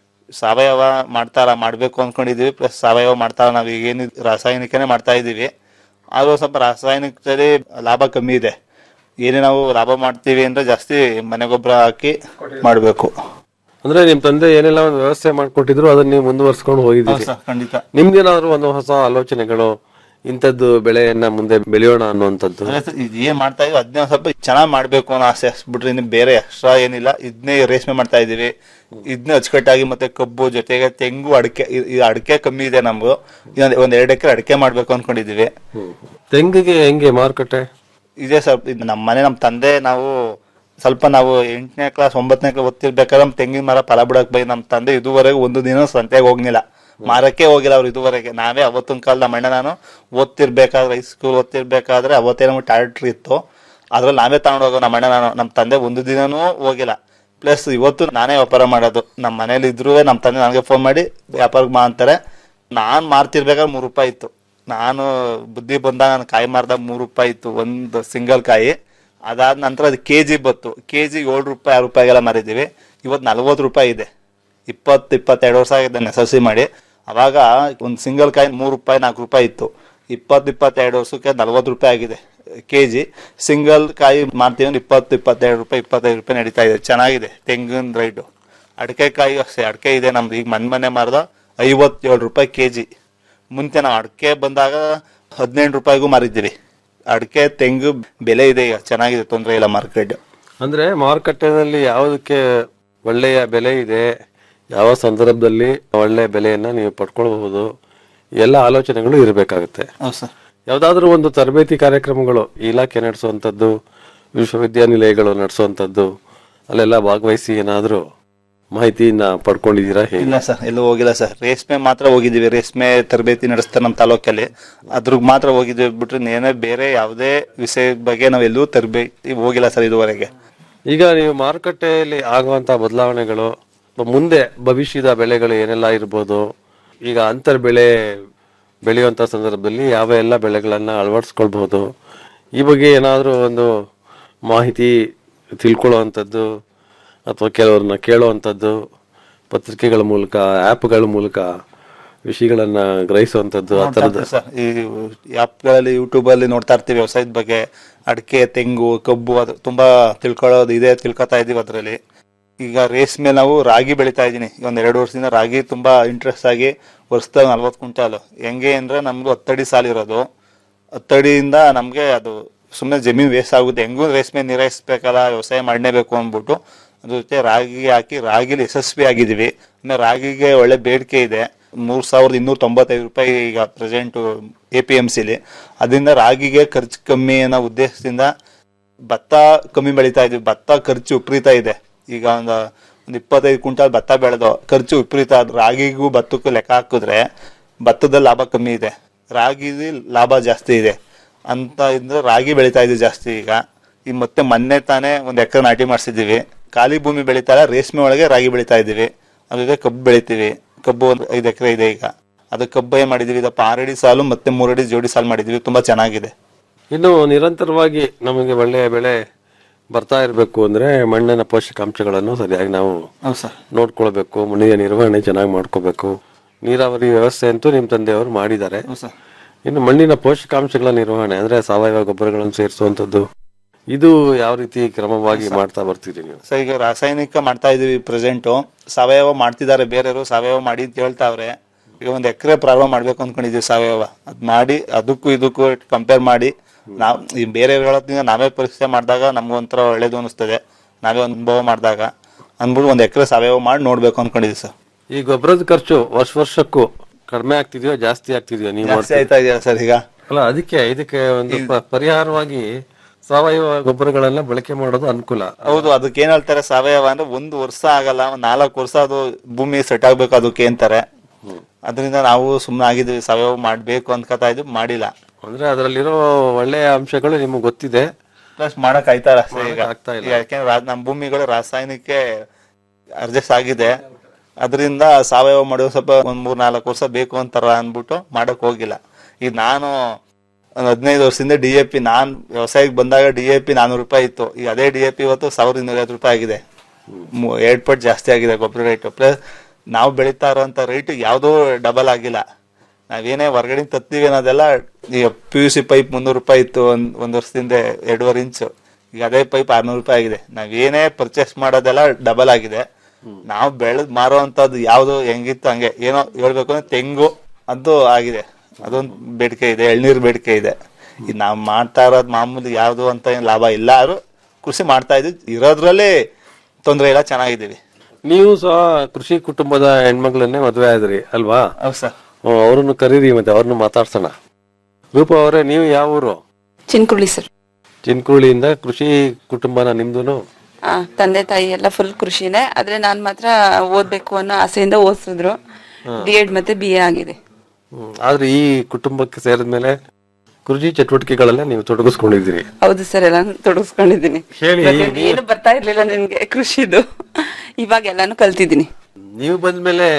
ಸಾವಯವ ಮಾಡ್ತಾರ ಮಾಡ್ಬೇಕು ಅನ್ಕೊಂಡಿದೀವಿ ಪ್ಲಸ್ ಸಾವಯವ ಮಾಡ್ತಾರ ನಾವು ಈಗ ಏನಿದ್ ರಾಸಾಯನಿಕನೇ ಮಾಡ್ತಾ ಇದೀವಿ ಆದ್ರೂ ಸ್ವಲ್ಪ ರಾಸಾಯನಿಕದಲ್ಲಿ ಲಾಭ ಕಮ್ಮಿ ಇದೆ ಏನೇ ನಾವು ಲಾಭ ಮಾಡ್ತೀವಿ ಅಂದ್ರೆ ಜಾಸ್ತಿ ಮನೆ ಗೊಬ್ಬರ ಹಾಕಿ ಮಾಡಬೇಕು ಅಂದ್ರೆ ನಿಮ್ ತಂದೆ ಏನೆಲ್ಲ ಒಂದು ವ್ಯವಸ್ಥೆ ಮಾಡ್ಕೊಟ್ಟಿದ್ರು ಅದನ್ನ ನೀವು ಮುಂದುವರ್ಸ್ಕೊಂಡು ಹೋಗಿದ್ದೀರಿ ಹೌದು ಸರ್, ಖಂಡಿತ. ನಿಮ್ಗೇನಾದ್ರು ಒಂದು ಹೊಸ ಆಲೋಚನೆಗಳು ಇಂಥದ್ದು ಬೆಳೆಯನ್ನ ಮುಂದೆ ಬೆಳೆಯೋಣ ಅನ್ನುವಂಥದ್ದು ಅದೇ ಸರ್, ಇದ್ ಏನ್ ಮಾಡ್ತಾ ಇದೀವಿ ಅದನ್ನ ಸ್ವಲ್ಪ ಚೆನ್ನಾಗಿ ಮಾಡ್ಬೇಕು ಅನ್ನೋ ಆಸೆ ಬಿಟ್ರೆ ಇನ್ನು ಬೇರೆ ಎಕ್ಸ್ಟ್ರಾ ಏನಿಲ್ಲ ಇದನ್ನೇ ರೇಷ್ಮೆ ಮಾಡ್ತಾ ಇದೀವಿ ಇದನ್ನ ಅಚ್ಚುಕಟ್ಟಾಗಿ ಮತ್ತೆ ಕಬ್ಬು ಜೊತೆಗೆ ತೆಂಗು ಅಡಿಕೆ ಇ- ಈ ಅಡಿಕೆ ಕಮ್ಮಿ ಇದೆ ನಮ್ದು ಇನ್ನೊಂದ್ ಒಂದ್ ಎರಡು ಎಕರೆ ಅಡಿಕೆ ಮಾಡ್ಬೇಕು ಅನ್ಕೊಂಡಿದೀವಿ ತೆಂಗಿಗೆ ಹೆಂಗೆ ಮಾರುಕಟ್ಟೆ ಇದೆ ಸರ್ ಇದು ನಮ್ಮ ಮನೆ ನಮ್ಮ ತಂದೆ ನಾವು ಸ್ವಲ್ಪ ನಾವು ಎಂಟನೇ ಕ್ಲಾಸ್ ಒಂಬತ್ತನೇ ಕ್ಲಾಸ್ ಓದ್ತಿರ್ಬೇಕಾದ್ರೆ ನಮ್ಮ ತೆಂಗಿನ ಮರ ಫಲ ಬಿಡಕ್ ಬೈ ನಮ್ಮ ತಂದೆ ಇದುವರೆಗೂ ಒಂದು ದಿನ ಸಂತೆಗೆ ಹೋಗ್ಲಿಲ್ಲ ಮಾರಕ್ಕೆ ಹೋಗಿಲ್ಲ ಅವ್ರು ಇದುವರೆಗೆ ನಾವೇ ಅವತ್ತಿನ ಕಾಲ ನಮ್ಮ ಅಣ್ಣ ನಾನು ಓದ್ತಿರ್ಬೇಕಾದ್ರೆ ಹೈಸ್ಕೂಲ್ ಓದ್ತಿರ್ಬೇಕಾದ್ರೆ ಅವತ್ತೇ ನಮ್ಗೆ ಟ್ಯಾಕ್ಟ್ರಿ ಇತ್ತು ಅದ್ರಲ್ಲಿ ನಾವೇ ತಗೊಂಡು ಹೋಗೋ ನಮ್ಮ ಅಣ್ಣ ನಾನು ನಮ್ಮ ತಂದೆ ಒಂದು ದಿನನೂ ಹೋಗಿಲ್ಲ ಪ್ಲಸ್ ಇವತ್ತು ನಾನೇ ವ್ಯಾಪಾರ ಮಾಡೋದು ನಮ್ಮ ಮನೇಲಿ ಇದ್ರೂ ನಮ್ಮ ತಂದೆ ನನಗೆ ಫೋನ್ ಮಾಡಿ ವ್ಯಾಪಾರಕ್ಕೆ ಮಾ ಅಂತಾರೆ ನಾನು ಮಾರ್ತಿರ್ಬೇಕಾದ್ರೆ ಮೂರು ರೂಪಾಯಿ ಇತ್ತು ನಾನು ಬುದ್ಧಿ ಬಂದಾಗ ನಾನು ಕಾಯಿ ಮಾರ್ದಾಗ ಮೂರು ರೂಪಾಯಿ ಇತ್ತು ಒಂದು ಸಿಂಗಲ್ ಕಾಯಿ ಅದಾದ ನಂತರ ಅದು ಕೆ ಜಿ ಬತ್ತು ಕೆ ಜಿ ಏಳು ರೂಪಾಯಿ ಆರು ರೂಪಾಯಿಗೆಲ್ಲ ಮಾರಿದ್ದೀವಿ ಇವತ್ತು ನಲ್ವತ್ತು ರೂಪಾಯಿ ಇದೆ ಇಪ್ಪತ್ತು ಇಪ್ಪತ್ತೆರಡು ವರ್ಷ ಆಗಿದೆ ಎಸ್ ಎಲ್ ಸಿ ಮಾಡಿ ಅವಾಗ ಒಂದು ಸಿಂಗಲ್ ಕಾಯಿ ಮೂರು ರೂಪಾಯಿ ನಾಲ್ಕು ರೂಪಾಯಿ ಇತ್ತು ಇಪ್ಪತ್ತು ಇಪ್ಪತ್ತೆರಡು ವರ್ಷಕ್ಕೆ ನಲ್ವತ್ತು ರೂಪಾಯಿ ಆಗಿದೆ ಕೆ ಜಿ ಸಿಂಗಲ್ ಕಾಯಿ ಮಾರ್ತೀವಿ ಅಂದ್ರೆ ಇಪ್ಪತ್ತು ಇಪ್ಪತ್ತೆರಡು ರೂಪಾಯಿ ಇಪ್ಪತ್ತೈದು ರೂಪಾಯಿ ನಡೀತಾ ಇದೆ ಚೆನ್ನಾಗಿದೆ ತೆಂಗಿನ ರೈಟು ಅಡಿಕೆ ಕಾಯಿ ಅಷ್ಟೇ ಅಡಿಕೆ ಇದೆ ನಮ್ದು ಈಗ ಮನೆ ಮನೆ ಮಾರ್ದ ಐವತ್ತೇಳು ರೂಪಾಯಿ ಕೆ ಜಿ ಮುಂಚೆ ನಾವು ಅಡಿಕೆ ಬಂದಾಗ ಹದಿನೆಂಟು ರೂಪಾಯಿಗೂ ಮಾರಿದ್ದೀವಿ ಅಡಿಕೆ ತೆಂಗು ಬೆಲೆ ಇದೆ ಈಗ ಚೆನ್ನಾಗಿದೆ ತೊಂದರೆ ಇಲ್ಲ ಮಾರ್ಕೆಟ್ ಅಂದ್ರೆ ಮಾರುಕಟ್ಟೆನಲ್ಲಿ ಯಾವುದಕ್ಕೆ ಒಳ್ಳೆಯ ಬೆಲೆ ಇದೆ ಯಾವ ಸಂದರ್ಭದಲ್ಲಿ ಒಳ್ಳೆಯ ಬೆಲೆಯನ್ನ ನೀವು ಪಡ್ಕೊಳ್ಬಹುದು ಎಲ್ಲ ಆಲೋಚನೆಗಳು ಇರಬೇಕಾಗುತ್ತೆ ಹೌದು ಸರ್ ಯಾವ್ದಾದ್ರು ಒಂದು ತರಬೇತಿ ಕಾರ್ಯಕ್ರಮಗಳು ಇಲಾಖೆ ನಡೆಸುವಂತದ್ದು ವಿಶ್ವವಿದ್ಯಾನಿಲಯಗಳು ನಡೆಸುವಂತದ್ದು ಅಲ್ಲೆಲ್ಲ ಭಾಗವಹಿಸಿ ಏನಾದ್ರು ಮಾಹಿತಿನ ಪಡ್ಕೊಂಡಿದ್ದೀರಾ ಹೇಗೆ ಇಲ್ಲ ಸರ್ ಎಲ್ಲೂ ಹೋಗಿಲ್ಲ ಸರ್ ರೇಷ್ಮೆ ಮಾತ್ರ ಹೋಗಿದ್ದೀವಿ ರೇಷ್ಮೆ ತರಬೇತಿ ನಡೆಸ್ತಾರೆ ನಮ್ಮ ತಾಲೂಕಲ್ಲಿ ಅದ್ರಿಗೆ ಮಾತ್ರ ಹೋಗಿದ್ದೀವಿ ಬಿಟ್ರೆ ಏನೇ ಬೇರೆ ಯಾವುದೇ ವಿಷಯದ ಬಗ್ಗೆ ನಾವು ಎಲ್ಲೂ ತರಬೇತಿ ಹೋಗಿಲ್ಲ ಸರ್ ಇದುವರೆಗೆ ಈಗ ನೀವು ಮಾರುಕಟ್ಟೆಯಲ್ಲಿ ಆಗುವಂತ ಬದಲಾವಣೆಗಳು ಮುಂದೆ ಭವಿಷ್ಯದ ಬೆಳೆಗಳು ಏನೆಲ್ಲ ಇರ್ಬೋದು ಈಗ ಅಂತರ್ ಬೆಳೆ ಬೆಳೆಯುವಂತ ಸಂದರ್ಭದಲ್ಲಿ ಯಾವ ಎಲ್ಲ ಬೆಳೆಗಳನ್ನ ಅಳವಡಿಸ್ಕೊಳ್ಬಹುದು ಈ ಬಗ್ಗೆ ಏನಾದರೂ ಒಂದು ಮಾಹಿತಿ ತಿಳ್ಕೊಳ್ಳುವಂಥದ್ದು ಅಥವಾ ಕೆಲವ್ರನ್ನ ಕೇಳುವಂಥದ್ದು ಪತ್ರಿಕೆಗಳ ಮೂಲಕ ಆ್ಯಪ್ಗಳ ಮೂಲಕ ವಿಷಯಗಳನ್ನ ಗ್ರಹಿಸುವಂಥದ್ದು ಆ ಥರದ ಸರ್ ಈ ಆ್ಯಪ್ಗಳಲ್ಲಿ ಯೂಟ್ಯೂಬಲ್ಲಿ ನೋಡ್ತಾ ಇರ್ತೀವಿ ವ್ಯವಸಾಯದ ಬಗ್ಗೆ ಅಡಿಕೆ ತೆಂಗು ಕಬ್ಬು ಅದು ತುಂಬಾ ತಿಳ್ಕೊಳ್ಳೋದು ಇದೆ ತಿಳ್ಕೊತಾ ಇದೀವಿ ಅದರಲ್ಲಿ ಈಗ ರೇಷ್ಮೆ ನಾವು ರಾಗಿ ಬೆಳಿತಾ ಇದ್ದೀನಿ ಒಂದ್ ಎರಡು ವರ್ಷದಿಂದ ರಾಗಿ ತುಂಬಾ ಇಂಟ್ರೆಸ್ಟ್ ಆಗಿ ವರ್ಷದಾಗ ನಲ್ವತ್ತು ಕ್ವಿಂಟಾಲು ಹೆಂಗೆ ಅಂದ್ರೆ ನಮ್ದು ಹತ್ತಡಿ ಸಾಲಿರೋದು ಹತ್ತಡಿಯಿಂದ ನಮ್ಗೆ ಅದು ಸುಮ್ಮನೆ ಜಮೀನು ವೇಸ್ಟ್ ಆಗುತ್ತೆ ಹೆಂಗೂ ರೇಷ್ಮೆ ನಿರ್ವಹಿಸ್ಬೇಕಲ್ಲ ವ್ಯವಸಾಯ ಮಾಡಲೇಬೇಕು ಅಂದ್ಬಿಟ್ಟು ಅದ್ರ ಜೊತೆ ರಾಗಿ ಹಾಕಿ ರಾಗಿಲಿ ಯಶಸ್ವಿ ಆಗಿದ್ದೀವಿ ಇನ್ನು ರಾಗಿಗೆ ಒಳ್ಳೆ ಬೇಡಿಕೆ ಇದೆ ಮೂರ್ ಸಾವಿರದ ಇನ್ನೂರ ತೊಂಬತ್ತೈದು ರೂಪಾಯಿ ಈಗ ಪ್ರೆಸೆಂಟ್ ಎ ಪಿ ಎಂ ಸಿಲಿ ಅದರಿಂದ ರಾಗಿಗೆ ಖರ್ಚು ಕಮ್ಮಿ ಅನ್ನೋ ಉದ್ದೇಶದಿಂದ ಭತ್ತ ಕಮ್ಮಿ ಬೆಳೀತಾ ಇದ್ವಿ ಭತ್ತ ಖರ್ಚು ವಿಪರೀತ ಇದೆ ಈಗ ಒಂದು ಒಂದು ಇಪ್ಪತ್ತೈದು ಕ್ವಿಂಟಾಲ್ ಭತ್ತ ಬೆಳೆದು ಖರ್ಚು ವಿಪರೀತ ರಾಗಿಗೂ ಭತ್ತಕ್ಕೂ ಲೆಕ್ಕ ಹಾಕಿದ್ರೆ ಭತ್ತದಲ್ಲಿ ಲಾಭ ಕಮ್ಮಿ ಇದೆ ರಾಗಿಲಿ ಲಾಭ ಜಾಸ್ತಿ ಇದೆ ಅಂತ ಇದ್ರೆ ರಾಗಿ ಬೆಳೀತಾ ಇದ್ವಿ ಜಾಸ್ತಿ ಈಗ ಈಗ ಮತ್ತೆ ಮೊನ್ನೆ ತಾನೇ ಒಂದು ಎಕರೆ ನಾಟಿ ಮಾಡಿಸಿದ್ದೀವಿ ಖಾಲಿ ಭೂಮಿ ಬೆಳೀತಾರೆ ರೇಷ್ಮೆ ಒಳಗೆ ರಾಗಿ ಬೆಳೀತಾ ಇದ್ದೀವಿ ಅದ್ರ ಜೊತೆ ಕಬ್ಬು ಬೆಳಿತೀವಿ ಕಬ್ಬು ಒಂದು ಐದು ಎಕರೆ ಇದೆ ಈಗ ಅದು ಕಬ್ಬು ಏನ್ ಮಾಡಿದೀವಿ ಇದಪ್ಪ ಆರಡಿ ಸಾಲು ಮತ್ತೆ ಮೂರಡಿ ಜೋಡಿ ಸಾಲು ಮಾಡಿದೀವಿ ತುಂಬಾ ಚೆನ್ನಾಗಿದೆ ಇನ್ನು ನಿರಂತರವಾಗಿ ನಮಗೆ ಒಳ್ಳೆಯ ಬೆಳೆ ಬರ್ತಾ ಇರಬೇಕು ಅಂದ್ರೆ ಮಣ್ಣಿನ ಪೋಷಕಾಂಶಗಳನ್ನು ಸರಿಯಾಗಿ ನಾವು ಹೌದು ಸರ್ ನೋಡ್ಕೊಳ್ಬೇಕು ಮಣ್ಣಿನ ನಿರ್ವಹಣೆ ಚೆನ್ನಾಗಿ ಮಾಡ್ಕೋಬೇಕು ನೀರಾವರಿ ವ್ಯವಸ್ಥೆ ಅಂತೂ ನಿಮ್ಮ ತಂದೆಯವರು ಮಾಡಿದ್ದಾರೆ ಸರ್ ಇನ್ನು ಮಣ್ಣಿನ ಪೋಷಕಾಂಶಗಳ ನಿರ್ವಹಣೆ ಅಂದ್ರೆ ಸಾವಯವ ಗೊಬ್ಬರಗಳನ್ನು ಸೇರಿಸುವಂತದ್ದು ಇದು ಯಾವ ರೀತಿ ಕ್ರಮವಾಗಿ ಮಾಡ್ತಾ ಬರ್ತೀರಿ ನೀವು ಸೊ ಈಗ ರಾಸಾಯನಿಕ ಮಾಡ್ತಾ ಇದೀವಿ ಪ್ರೆಸೆಂಟು ಸಾವಯವ ಮಾಡ್ತಿದ್ದಾರೆ ಬೇರೆಯವರು ಸಾವಯವ ಮಾಡಿ ಅಂತ ಹೇಳ್ತಾವ್ರೆ ಈಗ ಒಂದ್ ಎಕರೆ ಪ್ರಾರಂಭ ಮಾಡ್ಬೇಕು ಅನ್ಕೊಂಡಿದೀವಿ ಸಾವಯವ ಅದ್ ಮಾಡಿ ಅದಕ್ಕೂ ಇದಕ್ಕೂ ಕಂಪೇರ್ ಮಾಡಿ ನಾವ್ ಈ ಬೇರೆಯವ್ರ ಹೇಳೋದ್ರಿಂದ ನಾವೇ ಪರೀಕ್ಷೆ ಮಾಡಿದಾಗ ನಮ್ಗೊಂಥರ ಒಳ್ಳೇದು ಅನಿಸ್ತದೆ ನಾವೇ ಒಂದು ಅನುಭವ ಮಾಡಿದಾಗ ಅಂದ್ಬಿಟ್ಟು ಒಂದ್ ಎಕರೆ ಸಾವಯವ ಮಾಡಿ ನೋಡ್ಬೇಕು ಅನ್ಕೊಂಡಿದೀವಿ ಸರ್ ಈ ಗೊಬ್ಬರದ ಖರ್ಚು ವರ್ಷ ವರ್ಷಕ್ಕೂ ಕಡಿಮೆ ಆಗ್ತಿದೆಯೋ ಜಾಸ್ತಿ ಆಗ್ತಿದೆಯೋ ನೀವು ಜಾಸ್ತಿ ಆಯ್ತಾ ಇದೆಯಾ ಸರ್ ಈಗ ಅಲ್ಲ ಅದಕ್ಕೆ ಇದಕ್ಕೆ ಒಂದು ಪ- ಪರಿಹಾರವಾಗಿ ಸಾವಯವ ಗೊಬ್ಬರಗಳನ್ನ ಬಳಕೆ ಮಾಡೋದು ಅನುಕೂಲ ಹೌದು ಅದಕ್ಕೆ ಏನ್ ಹೇಳ್ತಾರೆ ಸಾವಯವ ಅಂದ್ರೆ ಒಂದು ವರ್ಷ ಆಗಲ್ಲ ಒಂದ್ ನಾಲ್ಕು ವರ್ಷ ಅದು ಭೂಮಿ ಸೆಟ್ ಆಗ್ಬೇಕು ಅದಕ್ಕೆ ಅಂತಾರೆ ಅದರಿಂದ ನಾವು ಸುಮ್ನೆ ಆಗಿದ್ವಿ ಸಾವಯವ ಮಾಡ್ಬೇಕು ಅನ್ಕೋತಾ ಇದ್ವಿ ಮಾಡಿಲ್ಲ ಅಂದ್ರೆ ಅದರಲ್ಲಿರೋ ಒಳ್ಳೆಯ ಅಂಶಗಳು ನಿಮಗೆ ಗೊತ್ತಿದೆ ಪ್ಲಸ್ ಮಾಡಕ್ ಆಯ್ತಾ ಇಲ್ಲ ಅಷ್ಟೇ ಈಗ ಆಗ್ತಾ ಇಲ್ಲ. ಈಗ ಯಾಕೆಂದ್ರೆ ರಾ- ನಮ್ಮ ಭೂಮಿಗಳು ರಾಸಾಯನಿಕ ಅಡ್ಜಸ್ಟ್ ಆಗಿದೆ ಅದರಿಂದ ಸಾವಯವ ಮಾಡೋದು ಸ್ವಲ್ಪ ಒಂದ್ ಮೂರ್ ನಾಲ್ಕು ವರ್ಷ ಬೇಕು ಅಂತಾರ ಅನ್ಬಿಟ್ಟು ಮಾಡಕ್ ಹೋಗಿಲ್ಲ ಈಗ ನಾನು ಒಂದ್ ಹದಿನೈದು ವರ್ಷದಿಂದ ಡಿ ಎ ಪಿ ನಾನ್ ವ್ಯವಸಾಯಕ್ಕೆ ಬಂದಾಗ ಡಿ ಎ ಪಿ ನಾನೂರು ರೂಪಾಯಿ ಇತ್ತು ಈಗ ಅದೇ ಡಿ ಎ ಪಿ ಇವತ್ತು ಸಾವಿರದ ಇನ್ನೂರೈವತ್ತು ರೂಪಾಯಿ ಆಗಿದೆ ಮು- ಎರಡ್ ಪಟ್ ಜಾಸ್ತಿ ಆಗಿದೆ ಗೊಬ್ಬರ ರೇಟ್ ಪ್ಲಸ್ ನಾವು ಬೆಳೀತಾ ಇರೋಂಥ ರೇಟ್ ಯಾವುದೂ ಡಬಲ್ ಆಗಿಲ್ಲ ನಾವೇನೇ ಹೊರಗಡೆ ತತ್ತೀವಿ ಅನ್ನೋದೆಲ್ಲ ಈಗ ಪಿ ಯು ಸಿ ಪೈಪ್ ಮುನ್ನೂರು ರೂಪಾಯಿ ಇತ್ತು ಒಂದ್ ಒಂದ್ ವರ್ಷದಿಂದ ಎರಡೂವರೆ ಇಂಚು ಈಗ ಅದೇ ಪೈಪ್ ಆರ್ನೂರು ರೂಪಾಯಿ ಆಗಿದೆ ನಾವೇನೇ ಪರ್ಚೇಸ್ ಮಾಡೋದೆಲ್ಲ ಡಬಲ್ ಆಗಿದೆ ನಾವು ಬೆಳೆದ್ ಮಾರುವಂತದ್ದು ಯಾವ್ದು ಹೆಂಗಿತ್ತು ಹಂಗೆ ಏನೋ ಹೇಳ್ಬೇಕು ಅಂದ್ರೆ ತೆಂಗು ಅದು ಆಗಿದೆ ಅದೊಂದು ಬೇಡಿಕೆ ಇದೆ ಎಳ್ನೀರು ಬೇಡಿಕೆ ಇದೆ ಈಗ ನಾವು ಮಾಡ್ತಾ ಇರೋದು ಮಾಮೂಲಿ ಯಾವ್ದು ಅಂತ ಏನ್ ಲಾಭ ಇಲ್ಲ ಆದ್ರೂ ಕೃಷಿ ಮಾಡ್ತಾ ಇದ್ವಿ ಇರೋದ್ರಲ್ಲಿ ತೊಂದರೆ ಇಲ್ಲ ಚೆನ್ನಾಗಿದ್ದೀವಿ ನೀವು ಸಹ ಕೃಷಿ ಕುಟುಂಬದ ಹೆಣ್ಮಗಳನ್ನೇ ಮದುವೆ ಆದ್ರಿ ಅಲ್ವಾ ಹೌದು ಸರ್ ಅವ್ರನ್ನು ಕರೀರಿ ಮತ್ತೆ ಅವ್ರನ್ನು ಮಾತಾಡ್ಸೋಣ ರೂಪ ಅವರೇ ನೀವು ಯಾವ ಊರು ಚಿನ್ಕುಳಿ ಸರ್ ಚಿನ್ಕುಳಿಯಿಂದ ಕೃಷಿ ಕುಟುಂಬನ ನಿಮ್ದುನು ಆ, ತಂದೆ ತಾಯಿ ಎಲ್ಲ ಫುಲ್ ಕೃಷಿನೇ ಆದ್ರೆ ನಾನ್ ಮಾತ್ರ ಓದ್ಬೇಕು ಅನ್ನೋ ಆಸೆಯಿಂದ ಓದಿಸಿದ್ರು ಡಿ ಎಡ್ ಮತ್ತೆ ಬಿ ಎ ಆಗಿದೆ ಹ್ಮ್. ಆದ್ರೆ ಈ ಕುಟುಂಬಕ್ಕೆ ಸೇರಿದ್ಮೇಲೆ ಕೃಷಿ ಚಟುವಟಿಕೆಗಳಲ್ಲೇ ನೀವು ತೊಡಗಿಸ್ಕೊಂಡಿದ್ದೀರಿ ಹೌದು ಸರ್ ಎಲ್ಲ ತೊಡಗಿಸ್ಕೊಂಡಿದ್ದೀನಿ ಹೇಳಿ, ಇವಾಗ ನೀವು- ಏನು ಬರ್ತಾ ಇರ್ಲಿಲ್ಲ ನಿನ್ಗೆ ಕೃಷಿದು ಇವಾಗ ಎಲ್ಲಾನು ಕಲ್ತಿದ್ದೀನಿ ನೀವು ಬಂದ್ಮೇಲೆ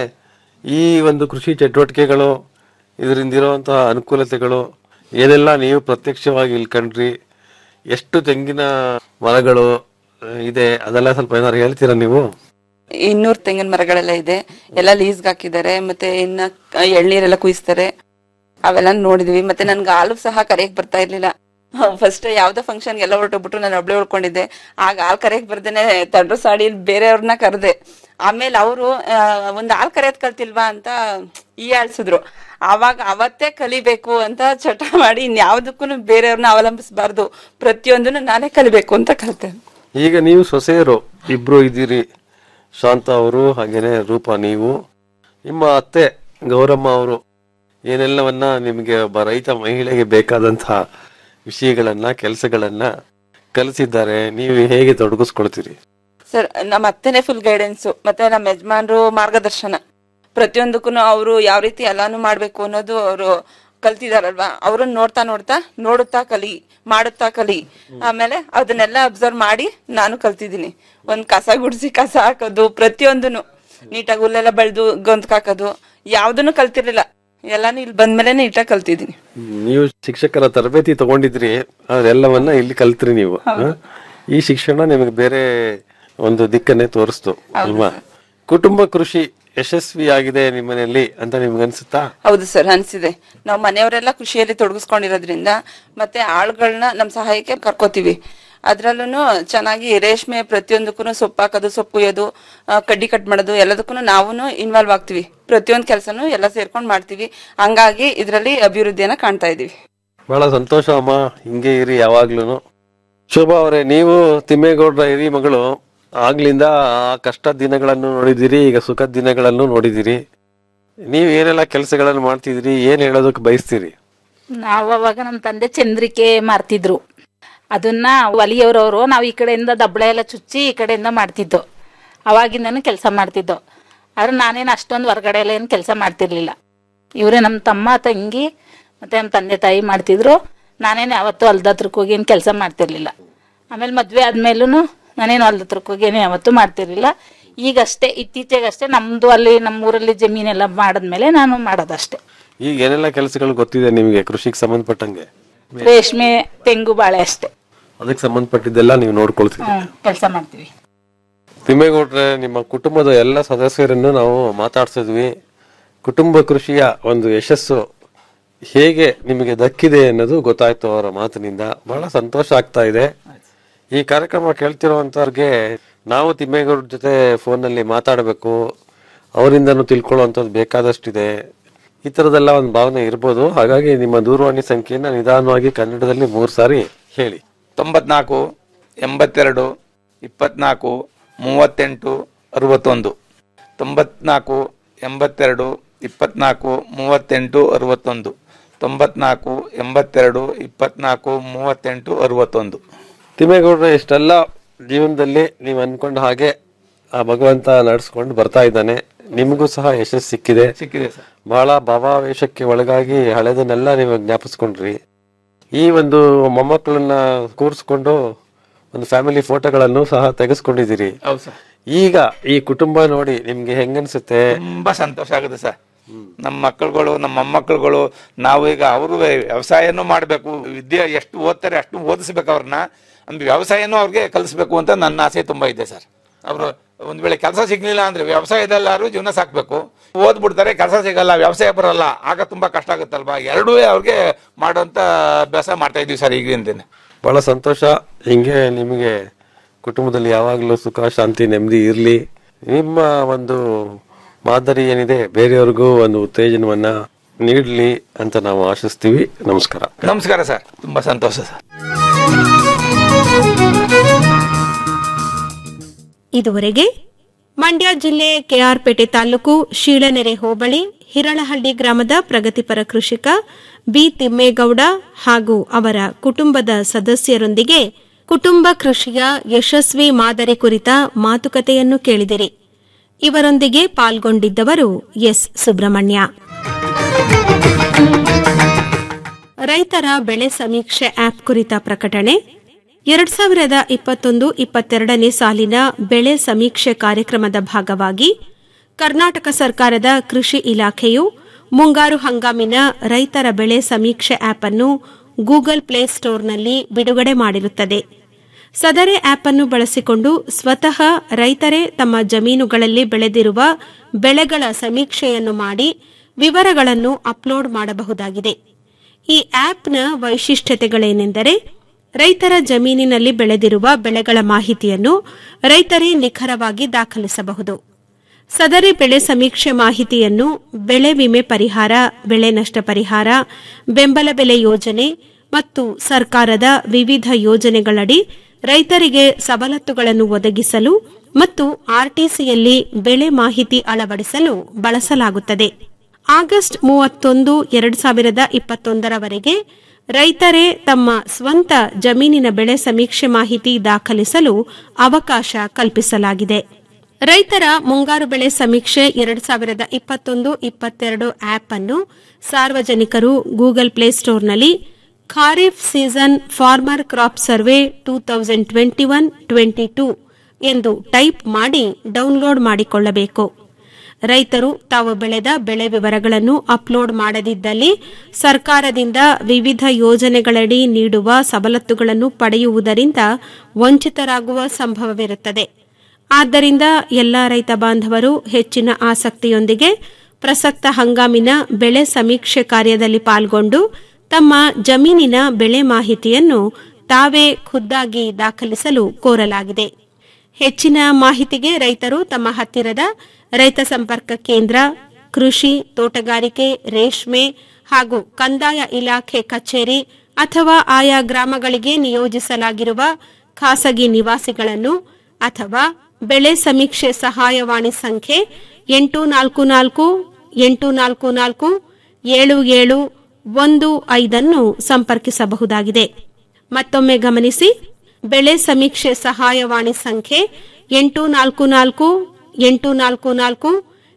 ಈ ಒಂದು ಕೃಷಿ ಚಟುವಟಿಕೆಗಳು ಇದರಿಂದ ಇರುವಂತಹ ಅನುಕೂಲತೆಗಳು ಏನೆಲ್ಲ ನೀವು ಪ್ರತ್ಯಕ್ಷವಾಗಿ ಇಲ್ಲಿ ಕಂಡ್ರಿ ಎಷ್ಟು ತೆಂಗಿನ ಮರಗಳು ಆ, ಇದೆ ಅದೆಲ್ಲ ಸ್ವಲ್ಪ ಏನಾದ್ರು ಹೇಳ್ತೀರಾ ನೀವು ಇನ್ನೂರ್ ತೆಂಗಿನ ಮರಗಳೆಲ್ಲ ಇದೆ ಎಲ್ಲ ಲೀಸ್ಗ್ ಹಾಕಿದ್ದಾರೆ ಮತ್ತೆ ಇನ್ನ ಕ- ಎಳ್ನೀರೆಲ್ಲ ಕುಯಿಸ್ತಾರೆ ಅವೆಲ್ಲ ನೋಡಿದ್ವಿ ಮತ್ತೆ ನನ್ಗೆ ಹಾಲು ಸಹ ಕರೆಯಕ್ ಬರ್ತಾ ಇರ್ಲಿಲ್ಲ ಫಸ್ಟ್ ಯಾವ್ದೋ ಫಂಕ್ಷನ್ ಎಲ್ಲ ಹೊರಟೋಗ್ಬಿಟ್ಟು ನಾನು ಒಬ್ಳೆ ಉಳ್ಕೊಂಡಿದ್ದೆ ಆಗ ಹಾಲ್ ಕರೆಯಕ್ ಬರ್ದೇನೆ ತಂಡ್ರು ಸಾಡಿ ಬೇರೆಯವ್ರನ್ನ ಕರೆದೆ ಆಮೇಲೆ ಅವರು ಒಂದ್ ಹಾಲ್ ಕರೆಯದ್ ಕಲ್ತಿಲ್ವಾ ಅಂತ ಈ ಆಳ್ಸಿದ್ರು ಆವಾಗ ಅವತ್ತೇ ಕಲಿಬೇಕು ಅಂತ ಚಟ ಮಾಡಿ ಇನ್ಯಾವ್ದಕ್ಕೂ ಬೇರೆಯವ್ರನ್ನ ಅವಲಂಬಿಸಬಾರ್ದು ಪ್ರತಿಯೊಂದನ್ನು ನಾನೇ ಕಲಿಬೇಕು ಅಂತ ಕಲ್ತೆ ಈಗ ನೀವು ಸೊಸೆಯರು ಇಬ್ರು ಇದ್ದೀರಿ ಶಾಂತ ಅವರು ಹಾಗೇನೆ ರೂಪ ನೀವು ನಿಮ್ಮ ಅತ್ತೆ ಗೌರಮ್ಮ ಅವರು ಏನೆಲ್ಲವನ್ನ ನಿಮಗೆ ಒಬ್ಬ ರೈತ ಮಹಿಳೆಗೆ ಬೇಕಾದಂತಹ ವಿಷಯಗಳನ್ನ ಕೆಲಸಗಳನ್ನ ಕಲಿಸಿದ್ದಾರೆ ನೀವು ಹೇಗೆ ತೊಡಗಿಸ್ಕೊಳ್ತೀರಿ ಸರ್ ನಮ್ಮ ಅತ್ತೆನೆ ಫುಲ್ ಗೈಡೆನ್ಸ್ ಮತ್ತೆ ನಮ್ಮ ಯಜಮಾನ್ರು ಮಾರ್ಗದರ್ಶನ ಪ್ರತಿಯೊಂದಕ್ಕೂ ಅವರು ಯಾವ ರೀತಿ ಎಲ್ಲಾನು ಮಾಡ್ಬೇಕು ಅನ್ನೋದು ಅವರು ಕಲ್ತಿದಾರಲ್ವಾ ಅವ್ರನ್ನ ನೋಡ್ತಾ ನೋಡ್ತಾ ನೋಡುತ್ತಾ ಕಲಿ ಮಾಡುತ್ತಾ ಕಲಿ ಆಮೇಲೆ ಅದನ್ನೆಲ್ಲ ಅಬ್ಸರ್ವ್ ಮಾಡಿ ನಾನು ಕಲ್ತಿದ್ದೀನಿ ಒಂದ್ ಕಸ ಗುಡಿಸಿ ಕಸ ಹಾಕೋದು ಪ್ರತಿಯೊಂದನು ನೀಟಾಗಿ ಹುಲ್ಲೆಲ್ಲ ಬೆಳೆದು ಗೊಂದ್ಕ್ ಹಾಕೋದು ಯಾವ್ದನ್ನು ಕಲ್ತಿರ್ಲಿಲ್ಲ ಎಲ್ಲಾನು ಇಲ್ಲಿ ಬಂದ್ಮೇಲೆ ನೀಟಾಗಿ ಕಲ್ತಿದ್ದೀನಿ ನೀವು ಶಿಕ್ಷಕರ ತರಬೇತಿ ತಗೊಂಡಿದ್ರಿ ಅದೆಲ್ಲವನ್ನ ಇಲ್ಲಿ ಕಲ್ತ್ರಿ ನೀವು ಹ? ಈ ಶಿಕ್ಷಣ ನಿಮಗೆ ಬೇರೆ ಒಂದು ದಿಕ್ಕನ್ನೇ ತೋರಿಸ್ತು ಅಲ್ವಾ ಕುಟುಂಬ ಕೃಷಿ ಯಶಸ್ವಿಯಾಗಿದೆ ನಿಮ್ಮನೆಯಲ್ಲಿ ಅಂತ ನಿಮ್ಗೆ ಅನ್ಸುತ್ತಾ ಹೌದು ಸರ್ ಅನ್ಸಿದೆ ನಾವು ಮನೆಯವರೆಲ್ಲ ಕೃಷಿಯಲ್ಲಿ ತೊಡಗಿಸ್ಕೊಂಡಿರೋದ್ರಿಂದ ಮತ್ತೆ ಆಳುಗಳನ್ನ ನಮ್ಮ ಸಹಾಯಕ್ಕೆ ಕರ್ಕೋತೀವಿ ಅದ್ರಲ್ಲೂ ಚೆನ್ನಾಗಿ ರೇಷ್ಮೆ ಪ್ರತಿಯೊಂದಕ್ಕೂ ಸೊಪ್ಪು ಹಾಕೋದು ಸೊಪ್ಪು ಕೊಯ್ಯೋದು ಆ, ಕಡ್ಡಿ ಕಟ್ ಮಾಡೋದು ಎಲ್ಲದಕ್ಕೂ ನಾವು ಇನ್ವಾಲ್ವ್ ಆಗ್ತೀವಿ ಪ್ರತಿಯೊಂದು ಕೆಲಸನೂ ಎಲ್ಲ ಸೇರ್ಕೊಂಡು ಮಾಡ್ತೀವಿ ಹಂಗಾಗಿ ಇದರಲ್ಲಿ ಅಭಿವೃದ್ಧಿಯನ್ನ ಕಾಣ್ತಾ ಇದೀವಿ ಬಹಳ ಸಂತೋಷ ಅಮ್ಮ ಹಿಂಗೆ ಇರಿ ಯಾವಾಗ್ಲೂ ಶೋಭಾ ಅವರೇ ನೀವು ತಿಮ್ಮೇಗೌಡರ ಹಿರಿ ಮಗಳು ಆಗ್ಲಿಂದ ಆ ಕಷ್ಟದ ದಿನಗಳನ್ನು ನೋಡಿದಿರಿ ಈಗ ಸುಖದ ದಿನಗಳನ್ನು ನೋಡಿದಿರಿ ನೀವು ಏನೆಲ್ಲ ಕೆಲಸಗಳನ್ನು ಮಾಡ್ತಿದ್ರಿ ಏನ್ ಹೇಳೋದಕ್ಕೆ ಬಯಸ್ತೀರಿ ನಾವು ಅವಾಗ ನಮ್ಮ ತಂದೆ ಚಂದ್ರಿಕೆ ಮಾರ್ತಿದ್ರು ಅದನ್ನ ಒಲಿಯವ್ರವರು ನಾವು ಈ ಕಡೆಯಿಂದ ದಬ್ಬಳ ಎಲ್ಲ ಚುಚ್ಚಿ ಈ ಕಡೆಯಿಂದ ಮಾಡ್ತಿದ್ದೋ ಅವಾಗಿಂದನೂ ಕೆಲಸ ಮಾಡ್ತಿದ್ದೋ ಆದ್ರೆ ನಾನೇನು ಅಷ್ಟೊಂದು ಹೊರಗಡೆ ಎಲ್ಲ ಏನು ಕೆಲಸ ಮಾಡ್ತಿರ್ಲಿಲ್ಲ ಇವರೇ ನಮ್ಮ ತಮ್ಮ ತಂಗಿ ಮತ್ತೆ ನಮ್ಮ ತಂದೆ ತಾಯಿ ಮಾಡ್ತಿದ್ರು ನಾನೇನು ಯಾವತ್ತೂ ಹೊಲ್ದ ಹತ್ರಕ್ಕೆ ಹೋಗಿ ಏನು ಕೆಲಸ ಮಾಡ್ತಿರ್ಲಿಲ್ಲ ಆಮೇಲೆ ಮದುವೆ ಆದ್ಮೇಲೂ ನಾನೇನು ಹೊಲ್ದ ಹತ್ರಕ್ಕೆ ಹೋಗಿ ಏನು ಯಾವತ್ತೂ ಮಾಡ್ತಿರ್ಲಿಲ್ಲ ಈಗಷ್ಟೇ ಇತ್ತೀಚೆಗಷ್ಟೇ ನಮ್ಮದು ಅಲ್ಲಿ ನಮ್ಮ ಊರಲ್ಲಿ ಜಮೀನೆಲ್ಲ ಮಾಡಿದ್ಮೇಲೆ ನಾನು ಮಾಡೋದಷ್ಟೇ ಈಗ ಏನೆಲ್ಲ ಕೆಲಸಗಳು ಗೊತ್ತಿದೆ ನಿಮಗೆ ಕೃಷಿಗೆ ಸಂಬಂಧಪಟ್ಟಂಗೆ ರೇಷ್ಮೆ ತೆಂಗು ಬಾಳೆ ಅಷ್ಟೇ ಅದಕ್ಕೆ ಸಂಬಂಧಪಟ್ಟಿದ್ದೆಲ್ಲ ನೀವು ನೋಡ್ಕೊಳ್ತೀರಿ ಕೆಲಸ ಮಾಡ್ತೀವಿ ತಿಮ್ಮೇಗೌಡ್ರೆ ನಿಮ್ಮ ಕುಟುಂಬದ ಎಲ್ಲ ಸದಸ್ಯರನ್ನು ನಾವು ಮಾತಾಡ್ಸಿದ್ವಿ ಕುಟುಂಬ ಕೃಷಿಯ ಒಂದು ಯಶಸ್ಸು ಹೇಗೆ ನಿಮಗೆ ದಕ್ಕಿದೆ ಅನ್ನೋದು ಗೊತ್ತಾಯ್ತು ಅವರ ಮಾತಿನಿಂದ ಬಹಳ ಸಂತೋಷ ಆಗ್ತಾ ಇದೆ ಈ ಕಾರ್ಯಕ್ರಮ ಕೇಳ್ತಿರೋಂಥವ್ರಿಗೆ ನಾವು ತಿಮ್ಮೇಗೌಡ್ರ ಜೊತೆ ಫೋನಲ್ಲಿ ಮಾತಾಡಬೇಕು ಅವರಿಂದನೂ ತಿಳ್ಕೊಳ್ಳುವಂಥದ್ದು ಬೇಕಾದಷ್ಟಿದೆ ಈ ಥರದೆಲ್ಲ ಒಂದು ಭಾವನೆ ಇರ್ಬೋದು ಹಾಗಾಗಿ ನಿಮ್ಮ ದೂರವಾಣಿ ಸಂಖ್ಯೆಯನ್ನ ನಿಧಾನವಾಗಿ ಕನ್ನಡದಲ್ಲಿ ಮೂರು ಸಾರಿ ಹೇಳಿ ತೊಂಬತ್ನಾಲ್ಕು ಎಂಬತ್ತೆರಡು ಇಪ್ಪತ್ನಾಲ್ಕು ಮೂವತ್ತೆಂಟು ಅರವತ್ತೊಂದು ತೊಂಬತ್ನಾಲ್ಕು ಎಂಬತ್ತೆರಡು ಇಪ್ಪತ್ನಾಲ್ಕು ಮೂವತ್ತೆಂಟು ಅರವತ್ತೊಂದು ತೊಂಬತ್ನಾಲ್ಕು ಎಂಬತ್ತೆರಡು ಇಪ್ಪತ್ನಾಲ್ಕು ಮೂವತ್ತೆಂಟು ಅರವತ್ತೊಂದು ತಿಮ್ಮೇಗೌಡ್ರೆ ಇಷ್ಟೆಲ್ಲ ಜೀವನದಲ್ಲಿ ನೀವು ಅನ್ಕೊಂಡ ಹಾಗೆ ಆ ಭಗವಂತ ನಡೆಸ್ಕೊಂಡು ಬರ್ತಾ ಇದ್ದಾನೆ ನಿಮಗೂ ಸಹ ಯಶಸ್ಸು ಸಿಕ್ಕಿದೆ ಸಿಕ್ಕಿದೆ ಸರ್ ಬಹಳ ಭಾವಾವೇಶಕ್ಕೆ ಒಳಗಾಗಿ ಹಳೆದನ್ನೆಲ್ಲ ನೀವು ಜ್ಞಾಪಿಸ್ಕೊಂಡ್ರಿ ಈ ಒಂದು ಮೊಮ್ಮಕ್ಕಳನ್ನ ಕೂರಿಸ್ಕೊಂಡು ಒಂದು ಫ್ಯಾಮಿಲಿ ಫೋಟೋಗಳನ್ನು ಸಹ ತೆಗೆಸ್ಕೊಂಡಿದ್ದೀರಿ ಹೌದು ಸರ್ ಈಗ ಈ ಕುಟುಂಬ ನೋಡಿ ನಿಮ್ಗೆ ಹೆಂಗನ್ಸುತ್ತೆ ತುಂಬಾ ಸಂತೋಷ ಆಗುತ್ತೆ ಸರ್ ನಮ್ಮ ಮಕ್ಕಳುಗಳು ನಮ್ಮ ಮೊಮ್ಮಕ್ಕಳುಗಳು ನಾವು ಈಗ ಅವರು ವ್ಯವಸಾಯನೂ ಮಾಡಬೇಕು ವಿದ್ಯೆ ಎಷ್ಟು ಓದ್ತಾರೆ ಅಷ್ಟು ಓದಿಸ್ಬೇಕು ಅವ್ರನ್ನ ಒಂದು ವ್ಯವಸಾಯನೂ ಅವ್ರಿಗೆ ಕಲಿಸ್ಬೇಕು ಅಂತ ನನ್ನ ಆಸೆ ತುಂಬಾ ಇದೆ ಸರ್ ಅವರು ಒಂದ್ ವೇಳೆ ಕೆಲಸ ಸಿಗ್ಲಿಲ್ಲ ಅಂದ್ರೆ ವ್ಯವಸಾಯದಲ್ಲಾರು ಜೀವನ ಸಾಕ್ಬೇಕು ಓದ್ಬಿಡ್ತಾರೆ ಕೆಲಸ ಸಿಗಲ್ಲ ವ್ಯವಸಾಯ ಬರಲ್ಲ ಆಗ ತುಂಬಾ ಕಷ್ಟ ಆಗುತ್ತಲ್ವಾ ಎರಡೂ ಅವ್ರಿಗೆ ಮಾಡುವಂತ ಅಭ್ಯಾಸ ಮಾಡ್ತಾ ಇದೀವಿ ಸರ್ ಈಗಿಂದನೇ ಬಹಳ ಸಂತೋಷ ಹಿಂಗೆ ನಿಮಗೆ ಕುಟುಂಬದಲ್ಲಿ ಯಾವಾಗಲೂ ಸುಖ ಶಾಂತಿ ನೆಮ್ಮದಿ ಇರಲಿ ನಿಮ್ಮ ಒಂದು ಮಾದರಿ ಏನಿದೆ ಬೇರೆಯವ್ರಿಗೂ ಒಂದು ಉತ್ತೇಜನವನ್ನ ನೀಡಲಿ ಅಂತ ನಾವು ಆಶಿಸ್ತೀವಿ ನಮಸ್ಕಾರ ನಮಸ್ಕಾರ ಸರ್ ತುಂಬಾ ಸಂತೋಷ ಸರ್ ಇದುವರೆಗೆ ಮಂಡ್ಯ ಜಿಲ್ಲೆ ಕೆಆರ್ಪೇಟೆ ತಾಲೂಕು ಶೀಳನೆರೆ ಹೋಬಳಿ ಹಿರಳಹಳ್ಳಿ ಗ್ರಾಮದ ಪ್ರಗತಿಪರ ಕೃಷಿಕ ಬಿ ತಿಮ್ಮೇಗೌಡ ಹಾಗೂ ಅವರ ಕುಟುಂಬದ ಸದಸ್ಯರೊಂದಿಗೆ ಕುಟುಂಬ ಕೃಷಿಯ ಯಶಸ್ವಿ ಮಾದರಿ ಕುರಿತ ಮಾತುಕತೆಯನ್ನು ಕೇಳಿದಿರಿ ಇವರೊಂದಿಗೆ ಪಾಲ್ಗೊಂಡಿದ್ದವರು ಎಸ್ ಸುಬ್ರಹ್ಮಣ್ಯ ರೈತರ ಬೆಳೆ ಸಮೀಕ್ಷೆ ಆಪ್ ಕುರಿತ ಪ್ರಕಟಣೆ ಎರಡ್ ಸಾವಿರದ ಇಪ್ಪತ್ತೊಂದು ಇಪ್ಪತ್ತೆರಡನೇ ಸಾಲಿನ ಬೆಳೆ ಸಮೀಕ್ಷೆ ಕಾರ್ಯಕ್ರಮದ ಭಾಗವಾಗಿ ಕರ್ನಾಟಕ ಸರ್ಕಾರದ ಕೃಷಿ ಇಲಾಖೆಯು ಮುಂಗಾರು ಹಂಗಾಮಿನ ರೈತರ ಬೆಳೆ ಸಮೀಕ್ಷೆ ಆಪ್ ಅನ್ನು ಗೂಗಲ್ ಪ್ಲೇ ಸ್ಟೋರ್ನಲ್ಲಿ ಬಿಡುಗಡೆ ಮಾಡಿರುತ್ತದೆ ಸದರಿ ಆಪ್ ಅನ್ನು ಬಳಸಿಕೊಂಡು ಸ್ವತಃ ರೈತರೇ ತಮ್ಮ ಜಮೀನುಗಳಲ್ಲಿ ಬೆಳೆದಿರುವ ಬೆಳೆಗಳ ಸಮೀಕ್ಷೆಯನ್ನು ಮಾಡಿ ವಿವರಗಳನ್ನು ಅಪ್ಲೋಡ್ ಮಾಡಬಹುದಾಗಿದೆ ಈ ಆಪ್ನ ವೈಶಿಷ್ಟ್ಯತೆಗಳೇನೆಂದರೆ ರೈತರ ಜಮೀನಿನಲ್ಲಿ ಬೆಳೆದಿರುವ ಬೆಳೆಗಳ ಮಾಹಿತಿಯನ್ನು ರೈತರೇ ನಿಖರವಾಗಿ ದಾಖಲಿಸಬಹುದು ಸದರಿ ಬೆಳೆ ಸಮೀಕ್ಷೆ ಮಾಹಿತಿಯನ್ನು ಬೆಳೆ ವಿಮೆ ಪರಿಹಾರ ಬೆಳೆ ನಷ್ಟ ಪರಿಹಾರ ಬೆಂಬಲ ಬೆಲೆ ಯೋಜನೆ ಮತ್ತು ಸರ್ಕಾರದ ವಿವಿಧ ಯೋಜನೆಗಳಡಿ ರೈತರಿಗೆ ಸವಲತ್ತುಗಳನ್ನು ಒದಗಿಸಲು ಮತ್ತು ಆರ್ಟಿಸಿಯಲ್ಲಿ ಬೆಳೆ ಮಾಹಿತಿ ಅಳವಡಿಸಲು ಬಳಸಲಾಗುತ್ತದೆ ಆಗಸ್ಟ್ ಮೂವತ್ತೊಂದು ಎರಡು ಸಾವಿರದ ಇಪ್ಪತ್ತೊಂದರವರೆಗೆ ರೈತರೇ ತಮ್ಮ ಸ್ವಂತ ಜಮೀನಿನ ಬೆಳೆ ಸಮೀಕ್ಷೆ ಮಾಹಿತಿ ದಾಖಲಿಸಲು ಅವಕಾಶ ಕಲ್ಪಿಸಲಾಗಿದೆ ರೈತರ ಮುಂಗಾರು ಬೆಳೆ ಸಮೀಕ್ಷೆ ಎರಡು ಸಾವಿರದ ಇಪ್ಪತ್ತೊಂದು ಇಪ್ಪತ್ತೆರಡು ಆಪ್ ಅನ್ನು ಸಾರ್ವಜನಿಕರು ಗೂಗಲ್ ಪ್ಲೇಸ್ಟೋರ್ನಲ್ಲಿ kharif season farmer crop survey two thousand twenty one twenty two ಎಂದು ಟೈಪ್ ಮಾಡಿ ಡೌನ್ಲೋಡ್ ಮಾಡಿಕೊಳ್ಳಬೇಕು ರೈತರು ತಾವು ಬೆಳೆದ ಬೆಳೆ ವಿವರಗಳನ್ನು ಅಪ್ಲೋಡ್ ಮಾಡದಿದ್ದಲ್ಲಿ ಸರ್ಕಾರದಿಂದ ವಿವಿಧ ಯೋಜನೆಗಳಡಿ ನೀಡುವ ಸವಲತ್ತುಗಳನ್ನು ಪಡೆಯುವುದರಿಂದ ವಂಚಿತರಾಗುವ ಸಂಭವವಿರುತ್ತದೆ ಆದ್ದರಿಂದ ಎಲ್ಲಾ ರೈತ ಬಾಂಧವರು ಹೆಚ್ಚಿನ ಆಸಕ್ತಿಯೊಂದಿಗೆ ಪ್ರಸಕ್ತ ಹಂಗಾಮಿನ ಬೆಳೆ ಸಮೀಕ್ಷೆ ಕಾರ್ಯದಲ್ಲಿ ಪಾಲ್ಗೊಂಡು ತಮ್ಮ ಜಮೀನಿನ ಬೆಳೆ ಮಾಹಿತಿಯನ್ನು ತಾವೇ ಖುದ್ದಾಗಿ ದಾಖಲಿಸಲು ಕೋರಲಾಗಿದೆ ಹೆಚ್ಚಿನ ಮಾಹಿತಿಗೆ ರೈತರು ತಮ್ಮ ಹತ್ತಿರದ ರೈತ ಸಂಪರ್ಕ ಕೇಂದ್ರ ಕೃಷಿ ತೋಟಗಾರಿಕೆ ರೇಷ್ಮೆ ಹಾಗೂ ಕಂದಾಯ ಇಲಾಖೆ ಕಚೇರಿ ಅಥವಾ ಆಯಾ ಗ್ರಾಮಗಳಿಗೆ ನಿಯೋಜಿಸಲಾಗಿರುವ ಖಾಸಗಿ ನಿವಾಸಿಗಳನ್ನು ಅಥವಾ ಬೆಳೆ ಸಮೀಕ್ಷೆ ಸಹಾಯವಾಣಿ ಸಂಖ್ಯೆ ಎಂಟು ನಾಲ್ಕು ನಾಲ್ಕು ಎಂಟು ನಾಲ್ಕು ನಾಲ್ಕು ಏಳು ಏಳು ಒಂದು ಐದನ್ನು ಸಂಪರ್ಕಿಸಬಹುದಾಗಿದೆ ಮತ್ತೊಮ್ಮೆ ಗಮನಿಸಿ ಬೆಳೆ ಸಮೀಕ್ಷೆ ಸಹಾಯವಾಣಿ ಸಂಖ್ಯೆ ಎಂಟು ನಾಲ್ಕು ನಾಲ್ಕು ಎಂಟು ನಾಲ್ಕು ನಾಲ್ಕು